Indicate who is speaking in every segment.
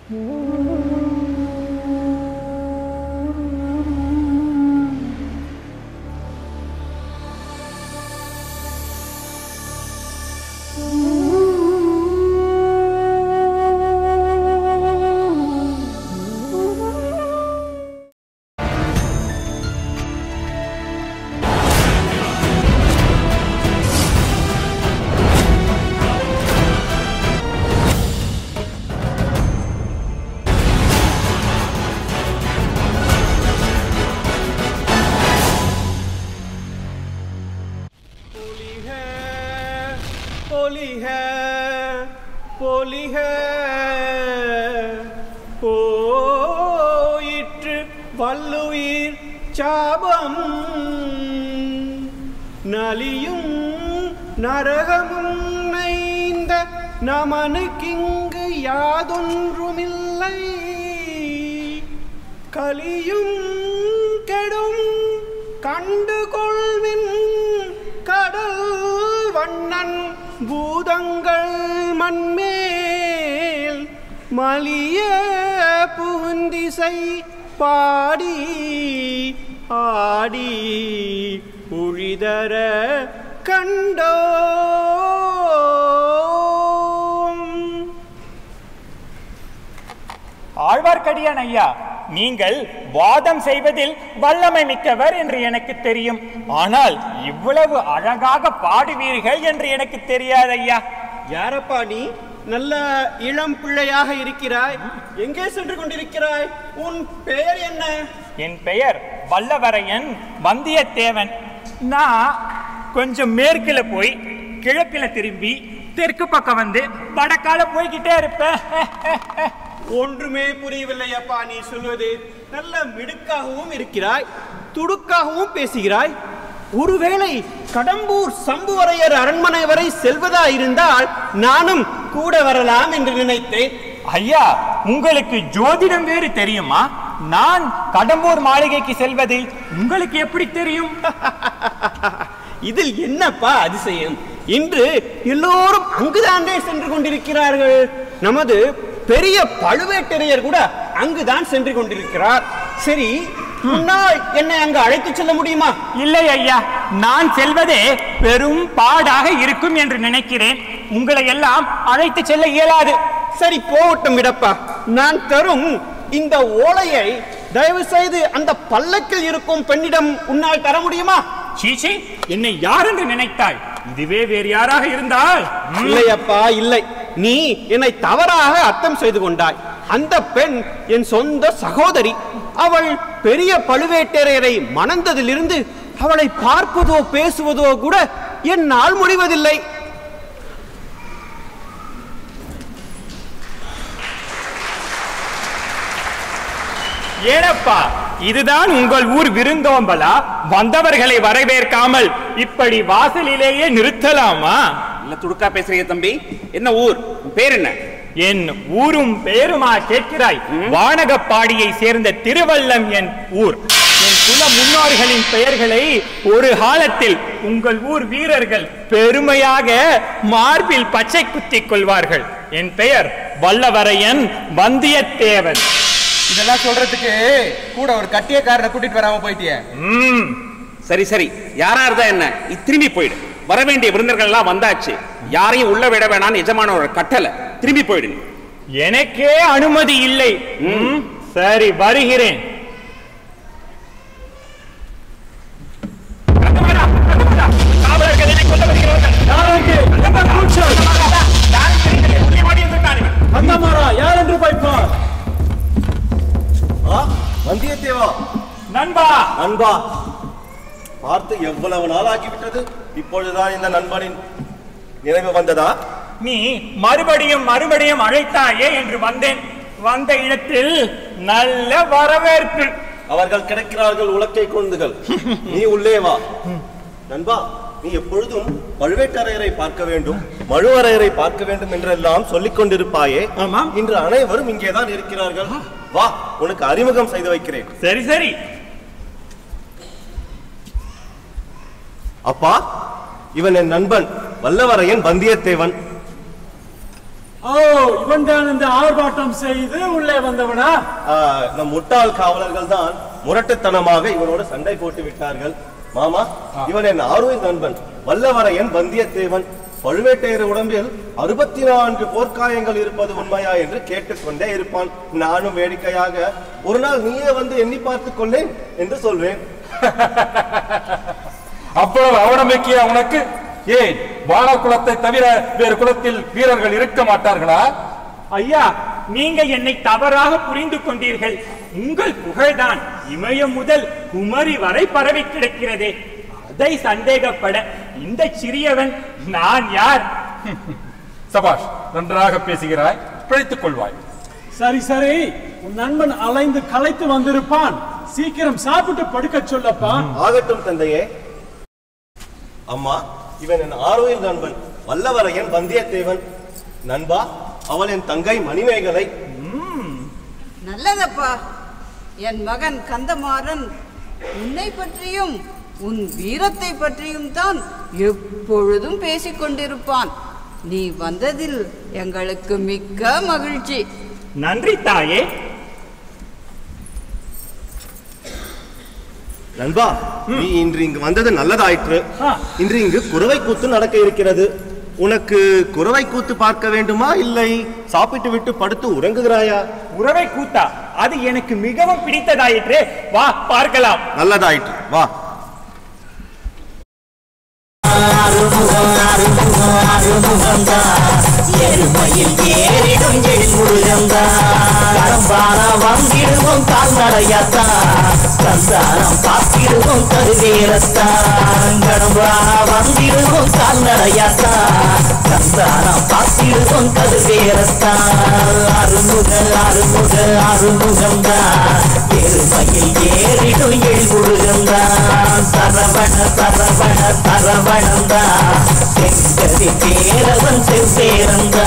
Speaker 1: பொலிக பொலிக பொலிக போயிற்று வல்லுயிர் சாபம் நலியும் நரகமும் நைந்த நமனுக்கிங்கு யாதொன்றுமில்லை கலியும் கெடும் கண்டுகொள்வின் கடல் வண்ணன் பூதங்கள் மண்மேல் மலிய புகுந்திசை பாடி ஆடி உழிதர கண்டோம்
Speaker 2: ஆழ்வார்க்கடியான் ஐயா நீங்கள் வாதம் செய்வதில் வல்லமை மிக்கவர் என்று எனக்கு தெரியும் ஆனால் இவ்வளவு அழகாக பாடுவீர்கள் என்று எனக்கு தெரியாது ஐயா
Speaker 1: யாரப்பா நீ நல்ல இளம் பிள்ளையாக இருக்கிறாய் எங்கே சென்று கொண்டிருக்கிறாய் உன் பெயர் என்ன
Speaker 2: என் பெயர் வல்லவரையன் வந்தியத்தேவன் நான் கொஞ்சம் மேற்குல போய் கிழக்குல திரும்பி தெற்கு பக்கம் வந்து வடக்கால போய்கிட்டே இருப்பேன்
Speaker 1: ஒன்றுமே புரியவில்லை அப்பா நீ சொல்வது நல்ல மிடுக்காகவும் இருக்கிறாய் துடுக்காகவும் பேசுகிறாய் ஒருவேளை கடம்பூர் சம்புவரையர் அரண்மனை வரை செல்வதா இருந்தால் நானும் கூட வரலாம் என்று நினைத்தேன்
Speaker 2: ஐயா உங்களுக்கு ஜோதிடம் வேறு தெரியுமா நான் கடம்பூர் மாளிகைக்கு செல்வது உங்களுக்கு எப்படி தெரியும்
Speaker 1: இதில் என்னப்பா அதிசயம் இன்று எல்லோரும் அங்குதானே சென்று கொண்டிருக்கிறார்கள் நமது பெரிய பழுவேட்டரையர் கூட அங்குதான் சென்று கொண்டிருக்கிறார் சரி முன்னால் என்னை அங்கு அழைத்து செல்ல முடியுமா
Speaker 2: இல்லை ஐயா நான் செல்வதே பெரும் பாடாக இருக்கும் என்று நினைக்கிறேன் உங்களை எல்லாம் அழைத்து செல்ல இயலாது
Speaker 1: சரி போகட்டும் விடப்பா நான் தரும் இந்த ஓலையை தயவு செய்து அந்த பல்லக்கில் இருக்கும் பெண்ணிடம் உன்னால் தர முடியுமா
Speaker 2: சீச்சி என்னை யார் என்று நினைத்தாய் இதுவே வேறு யாராக இருந்தால் ம்,
Speaker 1: இல்லை அப்பா இல்லை நீ என்னை தவறாக அர்த்தம் செய்து கொண்டாய் அந்த பெண் என் சொந்த சகோதரி அவள் பெரிய பழுவேட்டரையரை மணந்ததிலிருந்து அவளை பார்ப்பதோ பேசுவதோ கூட என்னால் முடிவதில்லை
Speaker 2: ஏனப்பா இதுதான் உங்கள் ஊர் விருந்தோம்பலா வந்தவர்களை வரவேற்காமல் இப்படி வாசலிலேயே நிறுத்தலாமா
Speaker 3: இல்ல துடுக்கா பேசுறீங்க தம்பி என்ன ஊர் உன் பேர் என்ன
Speaker 2: என் ஊரும் பேருமா கேட்கிறாய் வானகப்பாடியை சேர்ந்த திருவல்லம் என் ஊர் என் குல முன்னோர்களின் பெயர்களை ஒரு காலத்தில் உங்கள் ஊர் வீரர்கள் பெருமையாக மார்பில் பச்சை குத்திக் கொள்வார்கள் என் பெயர் வல்லவரையன் வந்தியத்தேவன்
Speaker 4: இதெல்லாம் சொல்றதுக்கு கூட ஒரு கட்டியக்காரரை கூட்டிட்டு வராம போயிட்டியே
Speaker 2: ம்
Speaker 3: சரி சரி யாரா இருந்தா என்ன நீ திரும்பி போயிடு வர வேண்டிய விருந்தர்கள் எல்லாம் வந்தாச்சு யாரையும் உள்ள விட வேணாம்னு எஜமானோட கட்டளை திரும்பி போயிடு நீ.
Speaker 2: எனக்கே அனுமதி இல்லை ம், சரி வருகிறேன் காவலர்கள் என்னை கொல்ல வருகிறார்கள். அந்த கூச்சல். யாரும் தெரியவில்லை. உள்ளே ஓடி வந்துட்டான் இவன்.
Speaker 5: அந்தமாரா யார் என்று பார்ப்பார் ஆ வந்தியத்தேவா
Speaker 2: நண்பா
Speaker 5: நண்பா பார்த்து எவ்வளவு நாள் ஆகிவிட்டது இப்பொழுதுதான் இந்த நண்பனின் நினைவு வந்ததா
Speaker 2: நீ மறுபடியும் மறுபடியும் அழைத்தாயே என்று வந்தேன் வந்த இடத்தில் நல்ல வரவேற்பு
Speaker 5: அவர்கள் கிடைக்கிறார்கள் உலக்கை கொண்டுகள் நீ உள்ளே வா நண்பா நீ எப்பொழுதும் பழுவேட்டரையரை பார்க்க வேண்டும் மழுவரையரை பார்க்க வேண்டும் என்றெல்லாம் சொல்லிக் கொண்டிருப்பாயே
Speaker 2: ஆமாம்.
Speaker 5: இன்று அனைவரும் இங்கேதான் இருக்கிறார்கள் வா உனக்கு அறிமுகம் செய்து வைக்கிறேன்
Speaker 2: சரி சரி
Speaker 5: அப்பா இவன் என் நண்பன் வல்லவரையன் வந்தியத்தேவன்
Speaker 6: ஓ இவன் தான் இந்த ஆர்ப்பாட்டம் செய்து உள்ளே வந்தவனா
Speaker 5: ஆ, நம் முட்டாள் காவலர்கள் தான் முரட்டுத்தனமாக இவனோடு சண்டை போட்டு விட்டார்கள் மாமா இவன் என் ஆரோய் நண்பன் வல்லவரையன் வந்தியத்தேவன் பழுவேட்டையர் உடம்பில் அறுபத்தி நான்கு போர்க்காயங்கள் இருப்பது உண்மையா என்று கேட்டுக்கொண்டே இருப்பான் நானும் வேடிக்கையாக ஒரு நாள் நீயே வந்து எண்ணி பார்த்துக் கொள்ளேன் என்று சொல்வேன்
Speaker 7: அவ்வளவு அவநம்பிக்கையா உனக்கு ஏன் வான குலத்தை தவிர வேறு குலத்தில் வீரர்கள் இருக்க மாட்டார்களா
Speaker 2: ஐயா நீங்க என்னை தவறாக புரிந்து கொண்டீர்கள் உங்கள் புகழ்தான் இமயம் முதல் குமரி வரை பரவி கிடக்கிறதே அதை சந்தேகப்பட இந்த சிறியவன் நான் யார்
Speaker 7: சபாஷ் நன்றாக பேசுகிறாய் பிழைத்துக் கொள்வாய்
Speaker 6: சரி சரி உன் நண்பன் அலைந்து களைத்து வந்திருப்பான் சீக்கிரம் சாப்பிட்டு படுக்கச் சொல்லப்பா
Speaker 5: ஆகட்டும் தந்தையே அம்மா இவன் என் ஆரோயில் நண்பன் வல்லவரையன் வந்தியத்தேவன் நண்பா அவள் என் தங்கை மணிமேகலை
Speaker 8: நல்லதப்பா என் மகன் கந்தமாறன் உன்னை பற்றியும் உன் வீரத்தை பற்றியும் தான் எப்பொழுதும் பேசிக் கொண்டிருப்பான் நீ வந்ததில் எங்களுக்கு மிக்க மகிழ்ச்சி
Speaker 2: நன்றி தாயே
Speaker 5: நண்பா நீ இன்று இங்கு வந்தது நல்லதாயிற்று
Speaker 6: ஆ.
Speaker 5: இன்று இங்கு குறவை கூத்து நடக்க இருக்கிறது உனக்கு குறவை கூத்து பார்க்க வேண்டுமா இல்லை சாப்பிட்டு விட்டு படுத்து உறங்குகிறாயா
Speaker 2: உறவை கூத்தா அது எனக்கு மிகவும் பிடித்ததாயிற்று வா பார்க்கலாம்
Speaker 5: நல்லதாயிற்று வா
Speaker 9: எருமையில் ஏறிடும் எழுமுருகந்தா கடம்பாரா வந்திடுவோம் கால்நடையாத்தா சந்தானம் பார்த்திடுவோம் கருவேரத்தா கடம்பாரா வந்திடுவோம் கால்நடையாத்தா சந்தானம் பார்த்திடுவோம் கருவேரத்தா அருமுக அருமுக அருமுகந்தா எருமையில் ஏறிடும் எழுமுருகந்தா சரவண சரவண சரவணந்தா செங்கதி பேரவன் செவ்வேரந்தா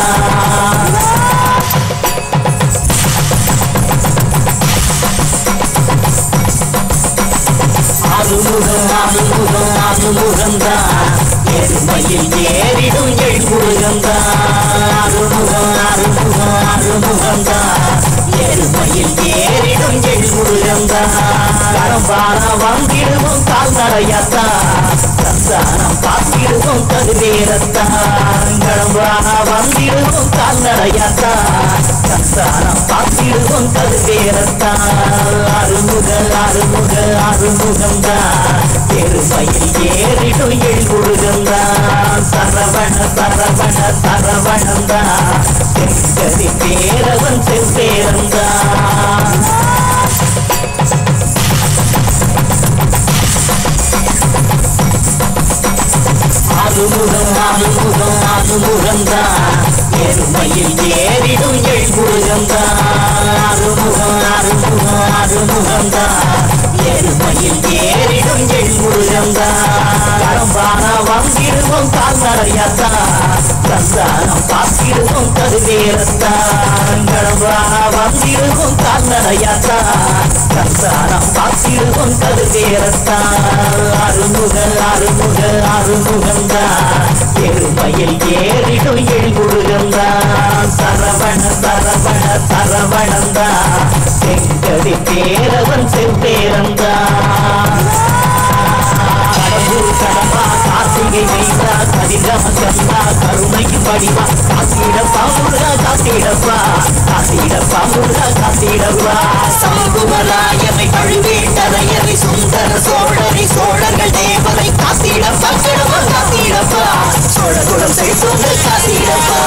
Speaker 9: ஆறுமுகம் ஆறுமுகம் ஆறுமுகந்தா எருமையில் ஏறிடும் எழுமுருகந்தா ஆறுமுகம் ஆறுமுகம் ஆறுமுகந்தா எருமையில் ஏறிடும் எழுமுருகந்தா கடம்பாரா வந்திடுவோம் கால்நடையாத்தா சந்தானம் பார்த்திடுவோம் கருவேரத்தா கடம்பாரா வந்திடுவோம் கால்நடையாத்தா சந்தானம் பார்த்திடுவோம் கருவேரத்தா அருமுக அருமுக அருமுகந்தா எருமையில் ஏறிடும் எழுமுருகந்தா சரவண சரவண சரவணந்தா செங்கதி பேரவன் செவ்வேரந்தா ஆறுமுகம் ஆறுமுகம் ஆறுமுகந்தா எருமையில் ஏறிடும் எழுமுருகந்தா ஆறுமுகம் ஆறுமுகம் ஆறுமுகந்தா எருமையில் ஏறிடும் எழுமுருகந்தா கடம்பாரா வந்திடுவோம் கால்நடையாத்தா சந்தானம் பார்த்திடுவோம் கருவேரத்தா கடம்பாரா வந்திடுவோம் கால்நடையாத்தா சந்தானம் பார்த்திடுவோம் கருவேரத்தா அருமுக அருமுக அருமுகந்தா எருமையில் ஏறிடும் எழுமுருகந்தா சரவண சரவண சரவணந்தா செங்கதி பேரவன் செவ்வேரந்தா கடம்பூர் கடம்பா கார்த்திகை வைத்தா கதிரம கந்தா கருணைக்கு படிவா காத்திடப்பா முருகா காத்திடப்பா காத்திடப்பா முருகா காத்திடப்பா சமகுமராயனை பழுவேட்டரையரை சுந்தர சோழரை சோழர்கள் தேவரை காத்திடப்பா கிடப்பா காத்திடப்பா சோழகுலம் செழித்தோங்க காத்திடப்பா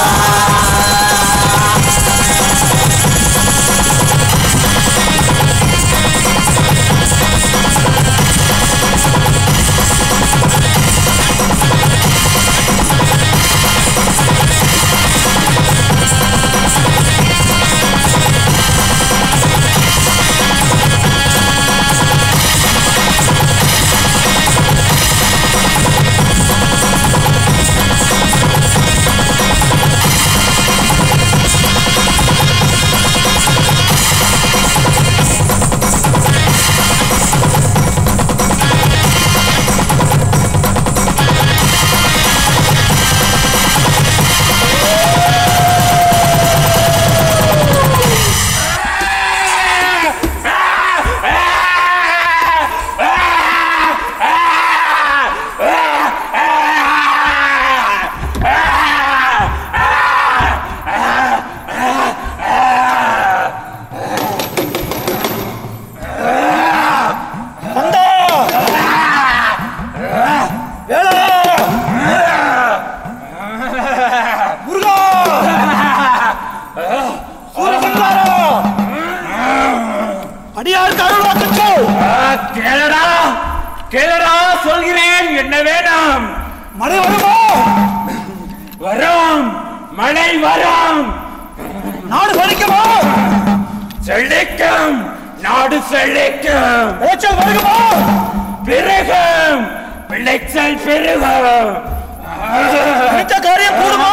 Speaker 10: அடியார் அருளாக்கச்சோ
Speaker 2: கேளடா கேளடா சொல்கிறேன் என்ன வேணாம்
Speaker 10: மழை வருமோ
Speaker 2: வரும் மழை வரும்
Speaker 10: நாடு வலிக்குமோ
Speaker 2: செழிக்கும் நாடு செழிக்கும்
Speaker 10: விளைச்சல் வருகுமோ
Speaker 2: பெருகும் விளைச்சல் பெருகும்
Speaker 10: நினைத்த காரியம் கூடுமோ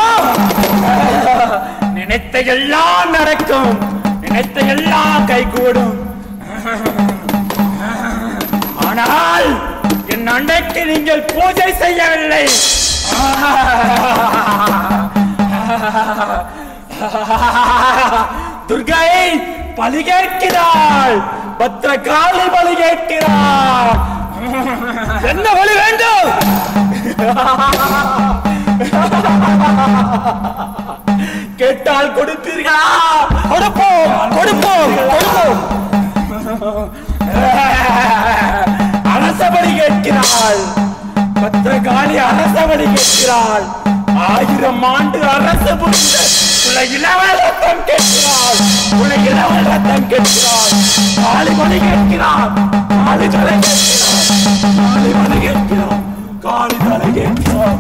Speaker 2: நினைத்த எல்லாம் நடக்கும் நினைத்த எல்லாம் கைகூடும் ஆனால் என் அன்னைக்கு நீங்கள் பூஜை செய்யவில்லை துர்கை பலி கேட்கிறாள் பத்திரகாளி பலி கேட்கிறாள்
Speaker 10: என்ன வழி வேண்டும்
Speaker 2: கேட்டால் கொடுப்பீர்களா
Speaker 10: கொடுப்போம் கொடுப்போம் கொடுப்போம்
Speaker 2: அரசபடி கேட்கிறாள் பத்திரகாளி அரசபடி கேட்கிறாள் ஆயிரம் ஆண்டு அரசு புரிந்த உள்ள இளவரசம் கேட்கிறாள் உள்ள இளவரசம் கேட்கிறாள் காளிமணி கேட்கிறாள் காளி தலை கேட்கிறாள் காளிமணி கேட்கிறாள் காளி தலை கேட்கிறாள்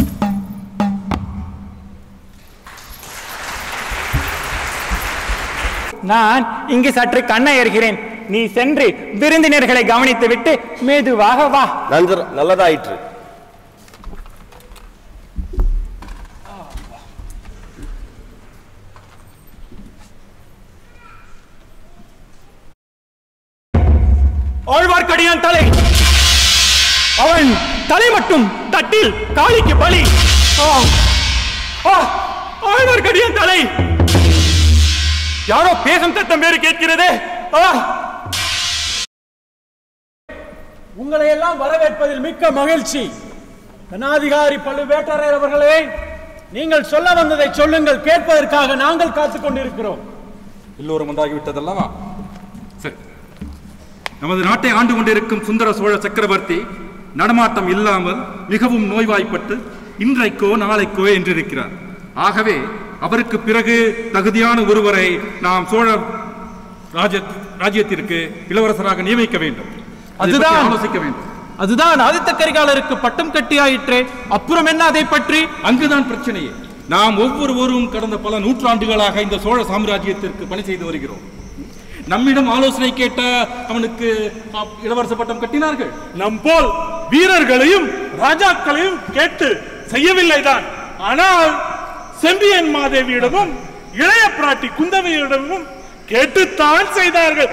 Speaker 2: நான் இங்கு சற்று கண்ணை எறுகிறேன் நீ சென்று விருந்தினர்களை கவனித்து விட்டு மெதுவாக வா
Speaker 5: நன்று நல்லதாயிற்று
Speaker 2: ஆழ்வார்க்கடியான் தலை அவன் தலை மட்டும் தட்டில் காளிக்கு பலி ஆ, ஆ, ஆழ்வார்க்கடியான் தலை யாரோ பேசும் சத்தம் வேறு கேட்கிறதே ஆ,
Speaker 6: உங்களை எல்லாம் வரவேற்பதில் மிக்க மகிழ்ச்சி கனாதிகாரி பழுவேட்டரையர் அவர்களே நீங்கள் சொல்ல வந்ததை சொல்லுங்கள் கேட்பதற்காக நாங்கள் காத்துக் கொண்டிருக்கிறோம்
Speaker 7: எல்லோரும் வந்தாகிவிட்டதல்லவா சரி நமது நாட்டை ஆண்டு கொண்டிருக்கும் சுந்தர சோழ சக்கரவர்த்தி நடமாட்டம் இல்லாமல் மிகவும் நோய்வாய்ப்பட்டு இன்றைக்கோ நாளைக்கோ என்றிருக்கிறார் ஆகவே அவருக்கு பிறகு தகுதியான ஒருவரை நாம் சோழ ராஜ ராஜ்யத்திற்கு இளவரசராக நியமிக்க வேண்டும் அதை பற்றி
Speaker 6: அதுதான்.
Speaker 7: ஆலோசிக்க வேண்டும்
Speaker 6: அதுதான் ஆதித்த கரிகாலருக்கு பட்டம் கட்டியாயிற்றே அப்புறம் என்ன அதை பற்றி
Speaker 7: அங்குதான் பிரச்சனையே நாம் ஒவ்வொருவரும் கடந்த பல நூற்றாண்டுகளாக இந்த சோழ சாம்ராஜ்யத்திற்கு பணி செய்து வருகிறோம் நம்மிடம் ஆலோசனை கேட்ட அவனுக்கு அ, இளவரச பட்டம் கட்டினார்கள்
Speaker 10: நம் போல் வீரர்களையும் ராஜாக்களையும் கேட்டு செய்யவில்லைதான் ஆனால் செம்பியன் மாதேவியிடமும் இளைய பிராட்டி குந்தவையிடமும் கேட்டுத்தான் செய்தார்கள்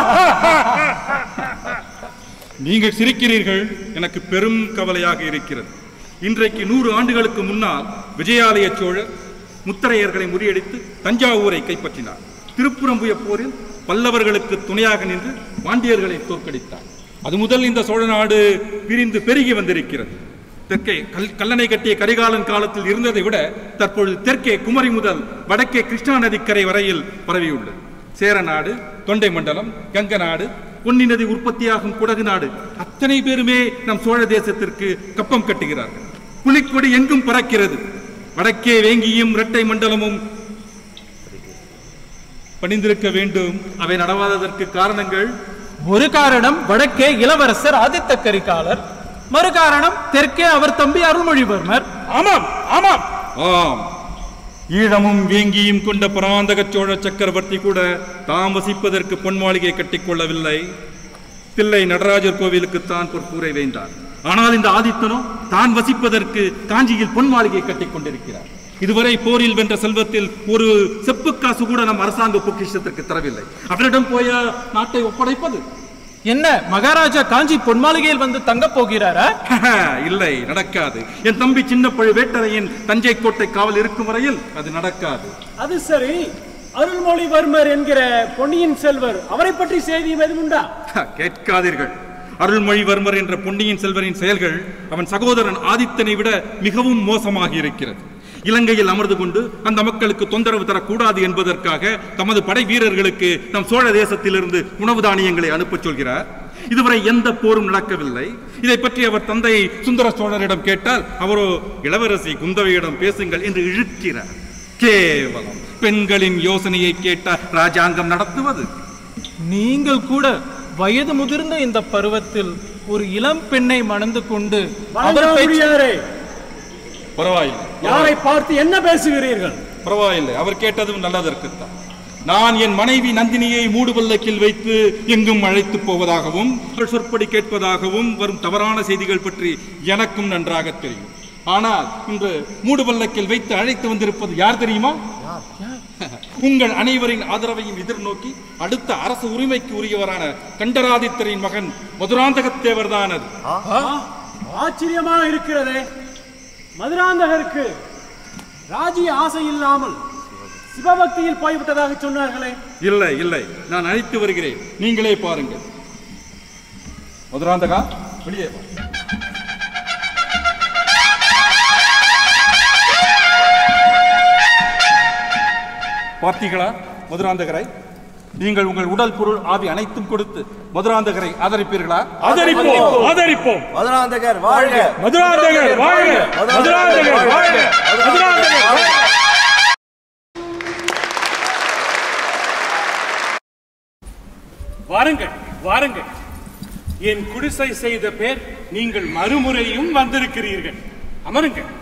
Speaker 7: நீங்கள் சிரிக்கிறீர்கள் எனக்கு பெரும் கவலையாக இருக்கிறது இன்றைக்கு நூறு ஆண்டுகளுக்கு முன்னால் விஜயாலய சோழர் முத்தரையர்களை முறியடித்து தஞ்சாவூரை கைப்பற்றினார் திருப்புறம்புய போரில் பல்லவர்களுக்கு துணையாக நின்று பாண்டியர்களை தோற்கடித்தார் அது முதல் இந்த சோழ நாடு பிரிந்து பெருகி வந்திருக்கிறது தெற்கே கல் கல்லணை கட்டிய கரிகாலன் காலத்தில் இருந்ததை விட தற்பொழுது தெற்கே குமரி முதல் வடக்கே கிருஷ்ணா நதிக்கரை வரையில் பரவியுள்ளது சேர நாடு தொண்டை மண்டலம் கங்க நாடு பொன்னி நதி உற்பத்தியாகும் குடகு நாடு அத்தனை பேருமே நம் சோழ தேசத்திற்கு கப்பம் கட்டுகிறார்கள் புலிக்கொடி எங்கும் பறக்கிறது வடக்கே வேங்கியும் இரட்டை மண்டலமும் பணிந்திருக்க வேண்டும் அவை நடவாததற்கு காரணங்கள்
Speaker 6: ஒரு காரணம் வடக்கே இளவரசர் ஆதித்த கரிகாலர் மறு காரணம் தெற்கே அவர் தம்பி அருள்மொழிவர்மர்
Speaker 10: ஆமாம் ஆமாம்
Speaker 7: ஆம் ஈழமும் வேங்கியும் கொண்ட பராந்தக சோழ சக்கரவர்த்தி கூட தாம் வசிப்பதற்கு பொன் மாளிகை கட்டிக்கொள்ளவில்லை தில்லை நடராஜர் கோவிலுக்கு தான் பொற்கூரை வேண்டார் ஆனால் இந்த ஆதித்தனோ தான் வசிப்பதற்கு காஞ்சியில் பொன் மாளிகை கட்டிக் கொண்டிருக்கிறார் இதுவரை போரில் வென்ற செல்வத்தில் ஒரு செப்பு காசு கூட நம் அரசாங்க பொக்கிஷத்திற்கு தரவில்லை அவரிடம் போய நாட்டை ஒப்படைப்பது
Speaker 6: என்ன மகாராஜா காஞ்சி பொன்மாளிகையில் வந்து தங்கப் போகிறாரா
Speaker 7: இல்லை நடக்காது என் தம்பி சின்ன பழுவேட்டரையின் தஞ்சை கோட்டை காவல் இருக்கும் வரையில் அது நடக்காது
Speaker 6: அது சரி அருள்மொழிவர்மர் என்கிற பொன்னியின் செல்வர் அவரை பற்றி செய்தி எதுவும் உண்டா
Speaker 7: கேட்காதீர்கள் அருள்மொழிவர்மர் என்ற பொன்னியின் செல்வரின் செயல்கள் அவன் சகோதரன் ஆதித்தனை விட மிகவும் மோசமாகி இருக்கிறது இலங்கையில் அமர்ந்து கொண்டு அந்த மக்களுக்கு தொந்தரவு தரக்கூடாது என்பதற்காக தமது படை வீரர்களுக்கு நம் சோழ தேசத்திலிருந்து உணவு தானியங்களை அனுப்பச் சொல்கிறார் இதுவரை எந்த போரும் நடக்கவில்லை இதை பற்றி அவர் தந்தை சுந்தர சோழரிடம் கேட்டால் அவரோ இளவரசி குந்தவையிடம் பேசுங்கள் என்று இழுக்கிறார் கேவலம் பெண்களின் யோசனையை கேட்ட ராஜாங்கம் நடத்துவது
Speaker 6: நீங்கள் கூட வயது முதிர்ந்த இந்த பருவத்தில் ஒரு இளம் பெண்ணை மணந்து கொண்டு அவர் பேச்சு-
Speaker 7: வணங்காமுடியாரே. பரவாயில்லை
Speaker 6: யாரை பார்த்து என்ன பேசுகிறீர்கள்
Speaker 7: பரவாயில்லை அவர் கேட்டதும் நல்லதற்குத்தான் நான் என் மனைவி நந்தினியை மூடுபல்லக்கில் வைத்து எங்கும் அழைத்து போவதாகவும் அவள் சொற்படி கேட்பதாகவும் வரும் தவறான செய்திகள் பற்றி எனக்கும் நன்றாக தெரியும் ஆனால் இன்று மூடுபல்லக்கில் வைத்து அழைத்து வந்திருப்பது யார் தெரியுமா உங்கள் அனைவரின் ஆதரவையும் எதிர்நோக்கி அடுத்த அரசு உரிமைக்கு உரியவரான கண்டராதித்தரின் மகன் மதுராந்தகத்தேவர் தான் அது
Speaker 6: ஆச்சரியமாக இருக்கிறதே மதுராந்தகருக்கு ராஜ்ய ஆசை இல்லாமல் சிவபக்தியில் போய்விட்டதாக சொன்னார்களே
Speaker 7: இல்லை இல்லை நான் அழைத்து வருகிறேன் நீங்களே பாருங்கள் மதுராந்தகா வெளியே வா. பார்த்தீர்களா மதுராந்தகரை நீங்கள் உங்கள் உடல் பொருள் ஆவி அனைத்தும் கொடுத்து மதுராந்தகரை ஆதரிப்பீர்களா
Speaker 10: ஆதரிப்போம் ஆதரிப்போம்
Speaker 5: மதுராந்தகர் வாழ்க
Speaker 10: மதுராந்தகர் வாழ்க மதுராந்தகர் வாழ்க மதுராந்தகர் வாழ்க வாருங்கள் வாருங்கள் என் குடிசை செய்த பேர் நீங்கள் மறுமுறையும் வந்திருக்கிறீர்கள் அமருங்கள்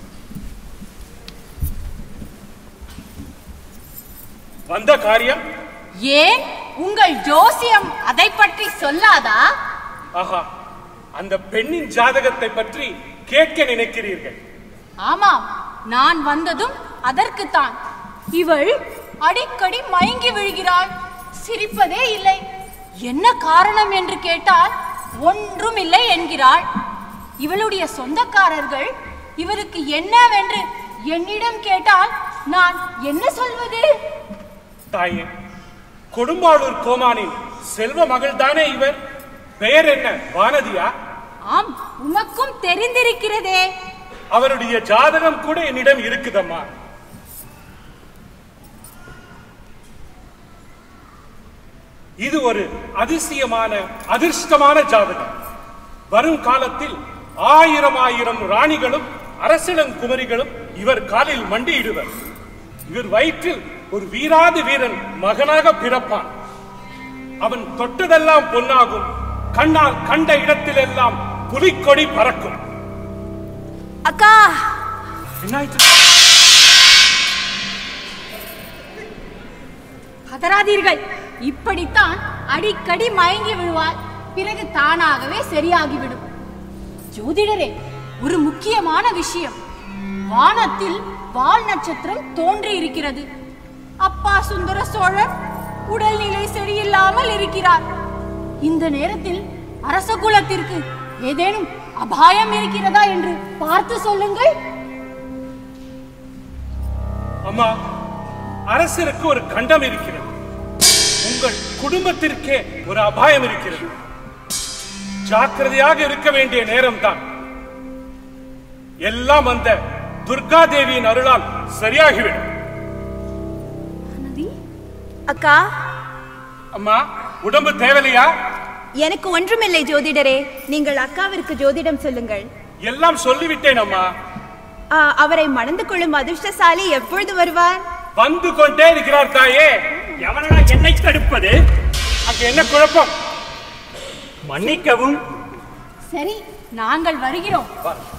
Speaker 10: வந்த காரியம்
Speaker 11: ஏன் உங்கள் ஜோசியம் அதை பற்றி சொல்லாதா
Speaker 10: ஆஹா அந்த பெண்ணின் ஜாதகத்தை பற்றி கேட்க நினைக்கிறீர்கள்
Speaker 11: ஆமாம் நான் வந்ததும் அதற்குத்தான் இவள் அடிக்கடி மயங்கி விழுகிறாள் சிரிப்பதே இல்லை என்ன காரணம் என்று கேட்டால் ஒன்றும் இல்லை என்கிறாள் இவளுடைய சொந்தக்காரர்கள் இவருக்கு என்னவென்று என்னிடம் கேட்டால் நான் என்ன சொல்வது
Speaker 10: தாயே கொடும்பாளூர் கோமானின் செல்வ மகள் தானே இவர் பெயர் என்ன வானதியா
Speaker 11: ஆம் உமக்கும் தெரிந்திருக்கிறதே
Speaker 10: அவருடைய ஜாதகம் கூட என்னிடம் இருக்குதம்மா இது ஒரு அதிசயமான அதிர்ஷ்டமான ஜாதகம் வரும் காலத்தில் ஆயிரம் ஆயிரம் ராணிகளும் அரசிளங்குமரிகளும் இவர் காலில் மண்டியிடுவர் இவர் வயிற்றில் ஒரு வீராதி வீரன் மகனாக பிறப்பான் அவன் தொட்டதெல்லாம் பொன்னாகும் கண்ணால் கண்ட இடத்திலெல்லாம் புலிக்கொடி பறக்கும்
Speaker 11: அக்கா
Speaker 10: என்னாயிற்று
Speaker 11: பதறாதீர்கள் இப்படித்தான் அடிக்கடி மயங்கி விழுவாள் பிறகு தானாகவே சரியாகிவிடும் ஜோதிடரே ஒரு முக்கியமான விஷயம் வானத்தில் வால் நட்சத்திரம் தோன்றி இருக்கிறது அப்பா சுந்தர சோழர் உடல்நிலை சரியில்லாமல் இருக்கிறார் இந்த நேரத்தில் அரச குலத்திற்கு ஏதேனும் அபாயம் இருக்கிறதா என்று பார்த்து சொல்லுங்கள்
Speaker 10: அம்மா அரசருக்கு ஒரு கண்டம் இருக்கிறது உங்கள் குடும்பத்திற்கே ஒரு அபாயம் இருக்கிறது ஜாக்கிரதையாக இருக்க வேண்டிய நேரம்தான் எல்லாம் அந்த துர்கா தேவியின் அருளால் சரியாகிவிடும்
Speaker 12: அக்கா
Speaker 10: அம்மா உடம்பு தேவையா
Speaker 12: எனக்கு ஒன்றுமில்லை ஜோதிடரே நீங்கள் அக்காவிற்கு ஜோதிடம் சொல்லுங்கள்
Speaker 10: எல்லாம் சொல்லிவிட்டேன் அம்மா
Speaker 12: ஆ, அவரை மணந்து கொள்ளும் அதிர்ஷ்டசாலி எப்பொழுது வருவார்
Speaker 10: வந்து கொண்டே இருக்கிறார் தாயே
Speaker 2: எவனடா என்னை தடுப்பது
Speaker 10: அங்க என்ன குழப்பம்
Speaker 2: மன்னிக்கவும்
Speaker 11: சரி நாங்கள் வருகிறோம்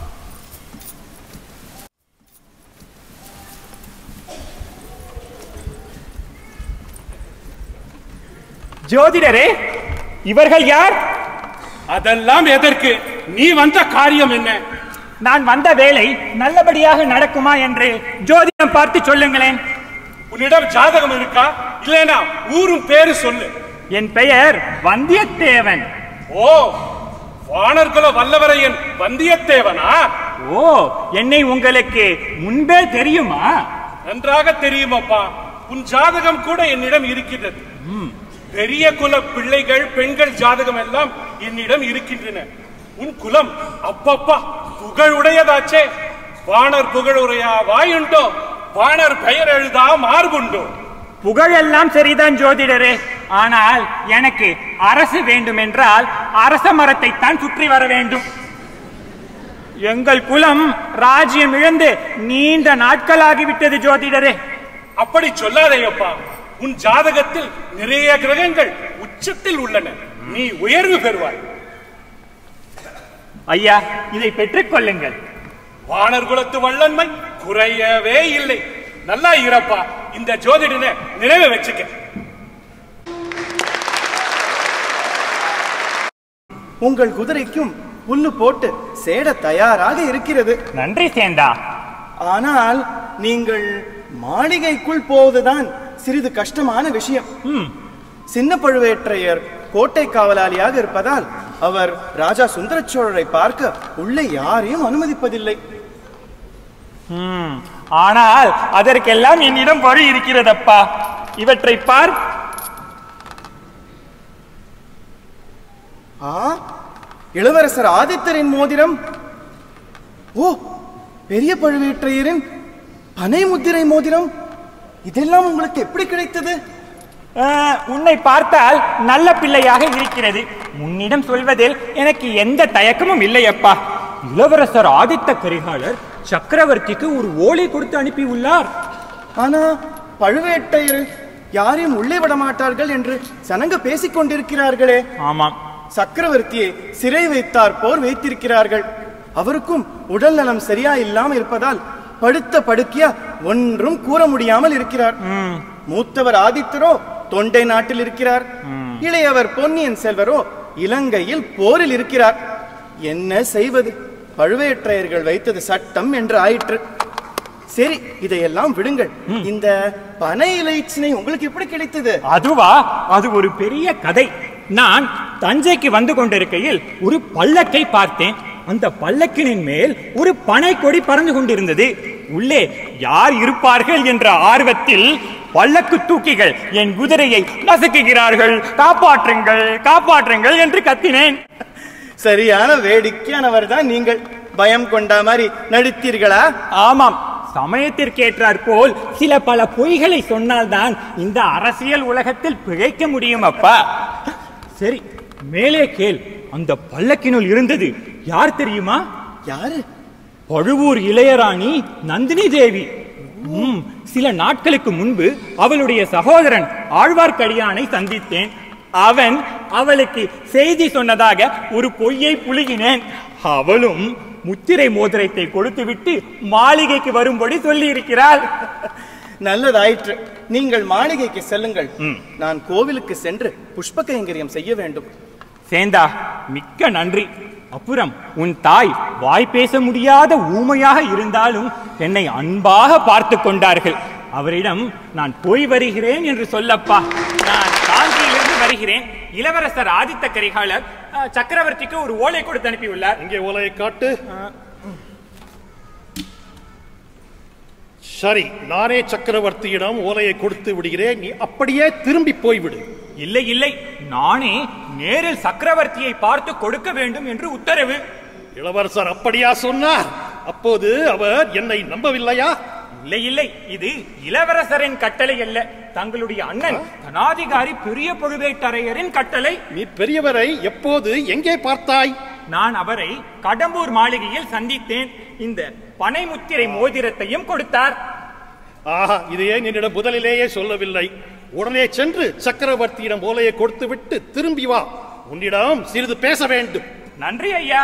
Speaker 2: ஜோதிடரே இவர்கள் யார்
Speaker 10: அதெல்லாம் எதற்கு நீ வந்த காரியம் என்ன
Speaker 2: நான் வந்த வேலை நல்லபடியாக நடக்குமா என்று ஜோதிடம் பார்த்து சொல்லுங்களேன்
Speaker 10: உன்னிடம் ஜாதகம் இருக்கா இல்லைனா ஊரும் பேரு சொல்லு
Speaker 2: என் பெயர் வந்தியத்தேவன்
Speaker 10: ஓ வானர்குல வல்லவரையன் வந்தியத்தேவனா
Speaker 2: ஓ என்னை உங்களுக்கு முன்பே தெரியுமா
Speaker 10: நன்றாக தெரியுமப்பா உன் ஜாதகம் கூட என்னிடம் இருக்கிறது பெரிய குல பிள்ளைகள் பெண்கள் ஜாதகம் எல்லாம் என்னிடம் இருக்கின்றன உன் குலம் அப்பப்பா புகழுடையதாச்சே வானர் புகழுரையா வாயுண்டோ வானர் பெயர் எழுதா மார்புண்டோ
Speaker 2: புகழெல்லாம் சரிதான் ஜோதிடரே ஆனால் எனக்கு அரசு வேண்டும் என்றால் அரச மரத்தை தான் சுற்றி வர வேண்டும் எங்கள் குலம் ராஜ்யம் இழந்து நீண்ட நாட்களாகிவிட்டது ஜோதிடரே
Speaker 10: அப்படி சொல்லாதேயப்பா உன் ஜாதகத்தில் நிறைய கிரகங்கள் உச்சத்தில் உள்ளன நீ உயர்வு பெறுவாய்
Speaker 2: ஐயா இதை பெற்றுக்கொள்ளுங்கள்
Speaker 10: வானர் குலத்து வல்லன்மை குறையவே இல்லை நல்லா இருப்பா இந்த ஜோதிடனை நினைவு வச்சுக்க
Speaker 13: உங்கள் குதிரைக்கும் புல்லு போட்டு சேட தயாராக இருக்கிறது
Speaker 2: நன்றி சேந்தா
Speaker 13: ஆனால் நீங்கள் மாளிகைக்குள் போவதுதான் சிறிது கஷ்டமான விஷயம் சின்ன பழுவேற்றையர் கோட்டை காவலாளியாக இருப்பதால் அவர் ராஜா சுந்தர சோழரை பார்க்க உள்ளே யாரையும் அனுமதிப்பதில்லை
Speaker 2: ம், ஆனால் அதற்கெல்லாம் என்னிடம் வழி இருக்கிறதப்பா இவற்றை பார்
Speaker 13: ஆ இளவரசர் ஆதித்தரின் மோதிரம் ஓ பெரிய பழுவேற்றையரின் பனை முத்திரை மோதிரம் இதெல்லாம் உங்களுக்கு எப்படி கிடைத்தது
Speaker 2: ஆ, உன்னை பார்த்தால் நல்ல பிள்ளையாக இருக்கிறது உன்னிடம் சொல்வதில் எனக்கு எந்த தயக்கமும் இல்லையப்பா இளவரசர் ஆதித்த கரிகாலர் சக்கரவர்த்திக்கு ஒரு ஓலை கொடுத்து அனுப்பியுள்ளார்
Speaker 13: ஆனா பழுவேட்டையர் யாரையும் உள்ளே விட மாட்டார்கள் என்று சனங்க பேசிக் கொண்டிருக்கிறார்களே
Speaker 2: ஆமாம்
Speaker 13: சக்கரவர்த்தியை சிறை வைத்தார் போர் வைத்திருக்கிறார்கள் அவருக்கும் உடல் நலம் சரியா இல்லாம இருப்பதால் படுத்த படுக்கையா ஒன்றும் கூற முடியாமல் இருக்கிறார் மூத்தவர் ஆதித்தரோ தொண்டை நாட்டில் இருக்கிறார் இளையவர் பொன்னியின் செல்வரோ இலங்கையில் போரில் இருக்கிறார் என்ன செய்வது பழுவேற்றையர்கள் வைத்தது சட்டம் என்று ஆயிற்று சரி இதையெல்லாம் விடுங்கள் இந்த பனை இலைச்சினை உங்களுக்கு எப்படி கிடைத்தது
Speaker 2: அதுவா அது ஒரு பெரிய கதை நான் தஞ்சைக்கு வந்து கொண்டிருக்கையில் ஒரு பல்லக்கை பார்த்தேன் அந்த பல்லக்கினின் மேல் ஒரு பனை கொடி பறந்து கொண்டிருந்தது உள்ளே யார் இருப்பார்கள் என்ற ஆர்வத்தில் பல்லக்கு தூக்கிகள் என் குதிரையை நசுக்குகிறார்கள் காப்பாற்றுங்கள் காப்பாற்றுங்கள் என்று கத்தினேன்
Speaker 13: சரியான வேடிக்கையானவர் தான் நீங்கள் பயம் கொண்டா மாதிரி நடித்தீர்களா
Speaker 2: ஆமாம் சமயத்திற்கேற்றாற் போல் சில பல பொய்களை சொன்னால்தான் இந்த அரசியல் உலகத்தில் பிழைக்க முடியும் அப்பா சரி மேலே கேள் அந்த பல்லக்கினுள் இருந்தது யார் தெரியுமா
Speaker 13: யாரு
Speaker 2: பழுவூர் இளையராணி நந்தினி தேவி ம், சில நாட்களுக்கு முன்பு அவளுடைய சகோதரன் ஆழ்வார்க்கடியானை சந்தித்தேன் அவன் அவளுக்கு செய்தி சொன்னதாக ஒரு பொய்யை புழுகினேன் அவளும் முத்திரை மோதிரத்தை கொடுத்துவிட்டு மாளிகைக்கு வரும்படி சொல்லி இருக்கிறாள்
Speaker 13: நல்லதாயிற்று நீங்கள் மாளிகைக்கு செல்லுங்கள் நான் கோவிலுக்கு சென்று புஷ்ப கைங்கரியம் செய்ய வேண்டும்
Speaker 2: சேந்தா மிக்க நன்றி அப்புறம் உன் தாய் வாய் பேச முடியாத ஊமையாக இருந்தாலும் என்னை அன்பாக பார்த்து கொண்டார்கள் அவரிடம் நான் போய் வருகிறேன் என்று சொல்லப்பா நான் காஞ்சியிலிருந்து வருகிறேன் இளவரசர் ஆதித்த கரிகாலர் அஹ், சக்கரவர்த்திக்கு ஒரு ஓலை கொடுத்து அனுப்பியுள்ளார்
Speaker 14: இங்கே ஓலையை காட்டு சரி நானே சக்கரவர்த்தியிடம் ஓலையை கொடுத்து விடுகிறேன் நீ அப்படியே திரும்பி போய்விடு
Speaker 2: இல்லை இல்லை நானே நேரில் சக்கரவர்த்தியை பார்த்து கொடுக்க வேண்டும் என்று உத்தரவு
Speaker 14: இளவரசர் அப்படியா சொன்னார் அப்போது அவர் என்னை நம்பவில்லையா
Speaker 2: இல்லை இல்லை இது இளவரசரின் கட்டளை அல்ல தங்களுடைய அண்ணன் தனாதிகாரி பெரிய பழுவேட்டரையரின் கட்டளை
Speaker 14: நீ பெரியவரை எப்போது எங்கே பார்த்தாய்
Speaker 2: நான் அவரை கடம்பூர் மாளிகையில் சந்தித்தேன் இந்த பனைமுத்திரை மோதிரத்தையும் கொடுத்தார்
Speaker 14: ஆஹா இது ஏன் என்னிடம் முதலிலேயே சொல்லவில்லை உடனே சென்று சக்கரவர்த்தியிடம் ஓலையை கொடுத்து விட்டு திரும்பி வா உன்னிடம் சிறிது பேச வேண்டும்
Speaker 2: நன்றி ஐயா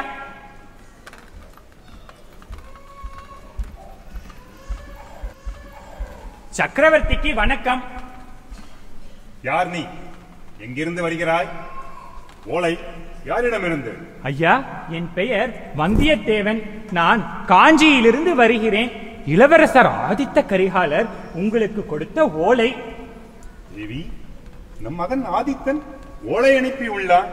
Speaker 2: சக்கரவர்த்திக்கு வணக்கம்
Speaker 15: யார் நீ எங்கிருந்து வருகிறாய் ஓலை யாரிடமிருந்து
Speaker 2: ஐயா என் பெயர் வந்தியத்தேவன் நான் காஞ்சியிலிருந்து வருகிறேன் இளவரசர் ஆதித்த கரிகாலர் உங்களுக்கு கொடுத்த ஓலை
Speaker 15: தேவி நம் மகன் ஆதித்தன் ஓலை அனுப்பி உள்ளான்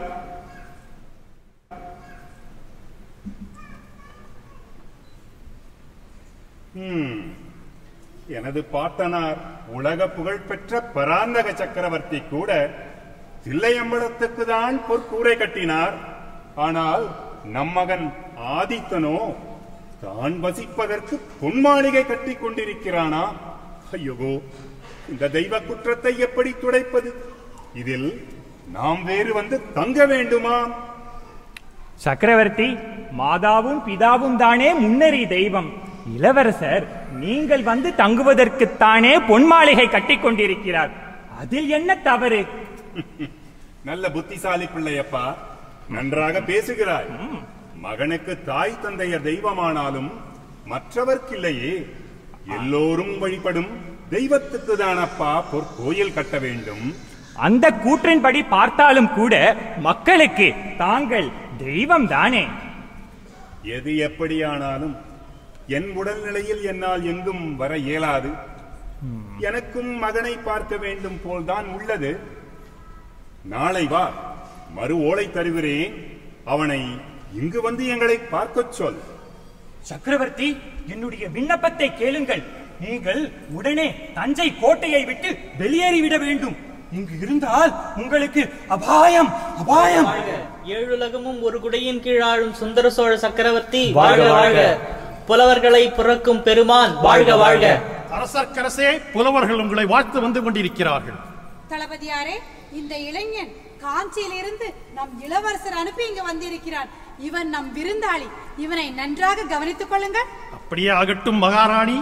Speaker 15: ஹம், எனது பாட்டனார் உலக புகழ்பெற்ற பராந்தக சக்கரவர்த்தி கூட தில்லையம்பலத்துக்கு தான் பொற்கூரை கட்டினார் ஆனால் நம் மகன் ஆதித்தனோ தான் வசிப்பதற்கு பொன்மாளிகை கட்டிக் கொண்டிருக்கிறானா ஐயோ இந்த தெய்வ குற்றத்தை எப்படி துடைப்பது இதில் நாம் வேறு வந்து தங்க வேண்டுமா
Speaker 2: சக்கரவர்த்தி மாதாவும் பிதாவும் தானே முன்னறி தெய்வம் இளவரசர் நீங்கள் வந்து தங்குவதற்குத்தானே பொன்மாளிகை கட்டிக் கொண்டிருக்கிறார் அதில் என்ன தவறு
Speaker 15: நல்ல புத்திசாலி பிள்ளையப்பா நன்றாக பேசுகிறாய் மகனுக்கு தாய் தந்தையர் தெய்வமானாலும் மற்றவர்க்கில்லையே எல்லோரும் வழிபடும் தெய்வத்துக்கு தானப்பா பொற்கோயில் கட்ட வேண்டும்
Speaker 2: அந்த கூற்றின்படி பார்த்தாலும் கூட மக்களுக்கு தாங்கள் தெய்வம் தானே
Speaker 15: எது எப்படியானாலும் என் உடல்நிலையில் என்னால் எங்கும் வர இயலாது எனக்கும் மகனை பார்க்க வேண்டும் போல்தான் உள்ளது நாளை வா மறு ஓலை தருகிறேன் அவனை இங்கு வந்து எங்களை பார்க்கச் சொல்
Speaker 2: சக்கரவர்த்தி என்னுடைய விண்ணப்பத்தை கேளுங்கள் நீங்கள் உடனே தஞ்சை கோட்டையை விட்டு வெளியேறிவிட வேண்டும் இங்கு இருந்தால் உங்களுக்கு அபாயம் அபாயம்
Speaker 16: ஏழுலகமும் ஒரு குடையின் கீழாழும் சுந்தர சோழ சக்கரவர்த்தி வாழ்க வாழ்க புலவர்களை பிறக்கும் பெருமான் வாழ்க வாழ்க
Speaker 14: அரசர்க்கரசே புலவர்கள் உங்களை வாழ்த்து வந்து கொண்டிருக்கிறார்கள்
Speaker 17: தளபதியாரே இந்த இளைஞன் காஞ்சியிலிருந்து நம் இளவரசர் அனுப்பி இங்கு வந்திருக்கிறான் இவன் நம் விருந்தாளி இவனை நன்றாக கவனித்துக் கொள்ளுங்கள்
Speaker 14: அப்படியே ஆகட்டும் மகாராணி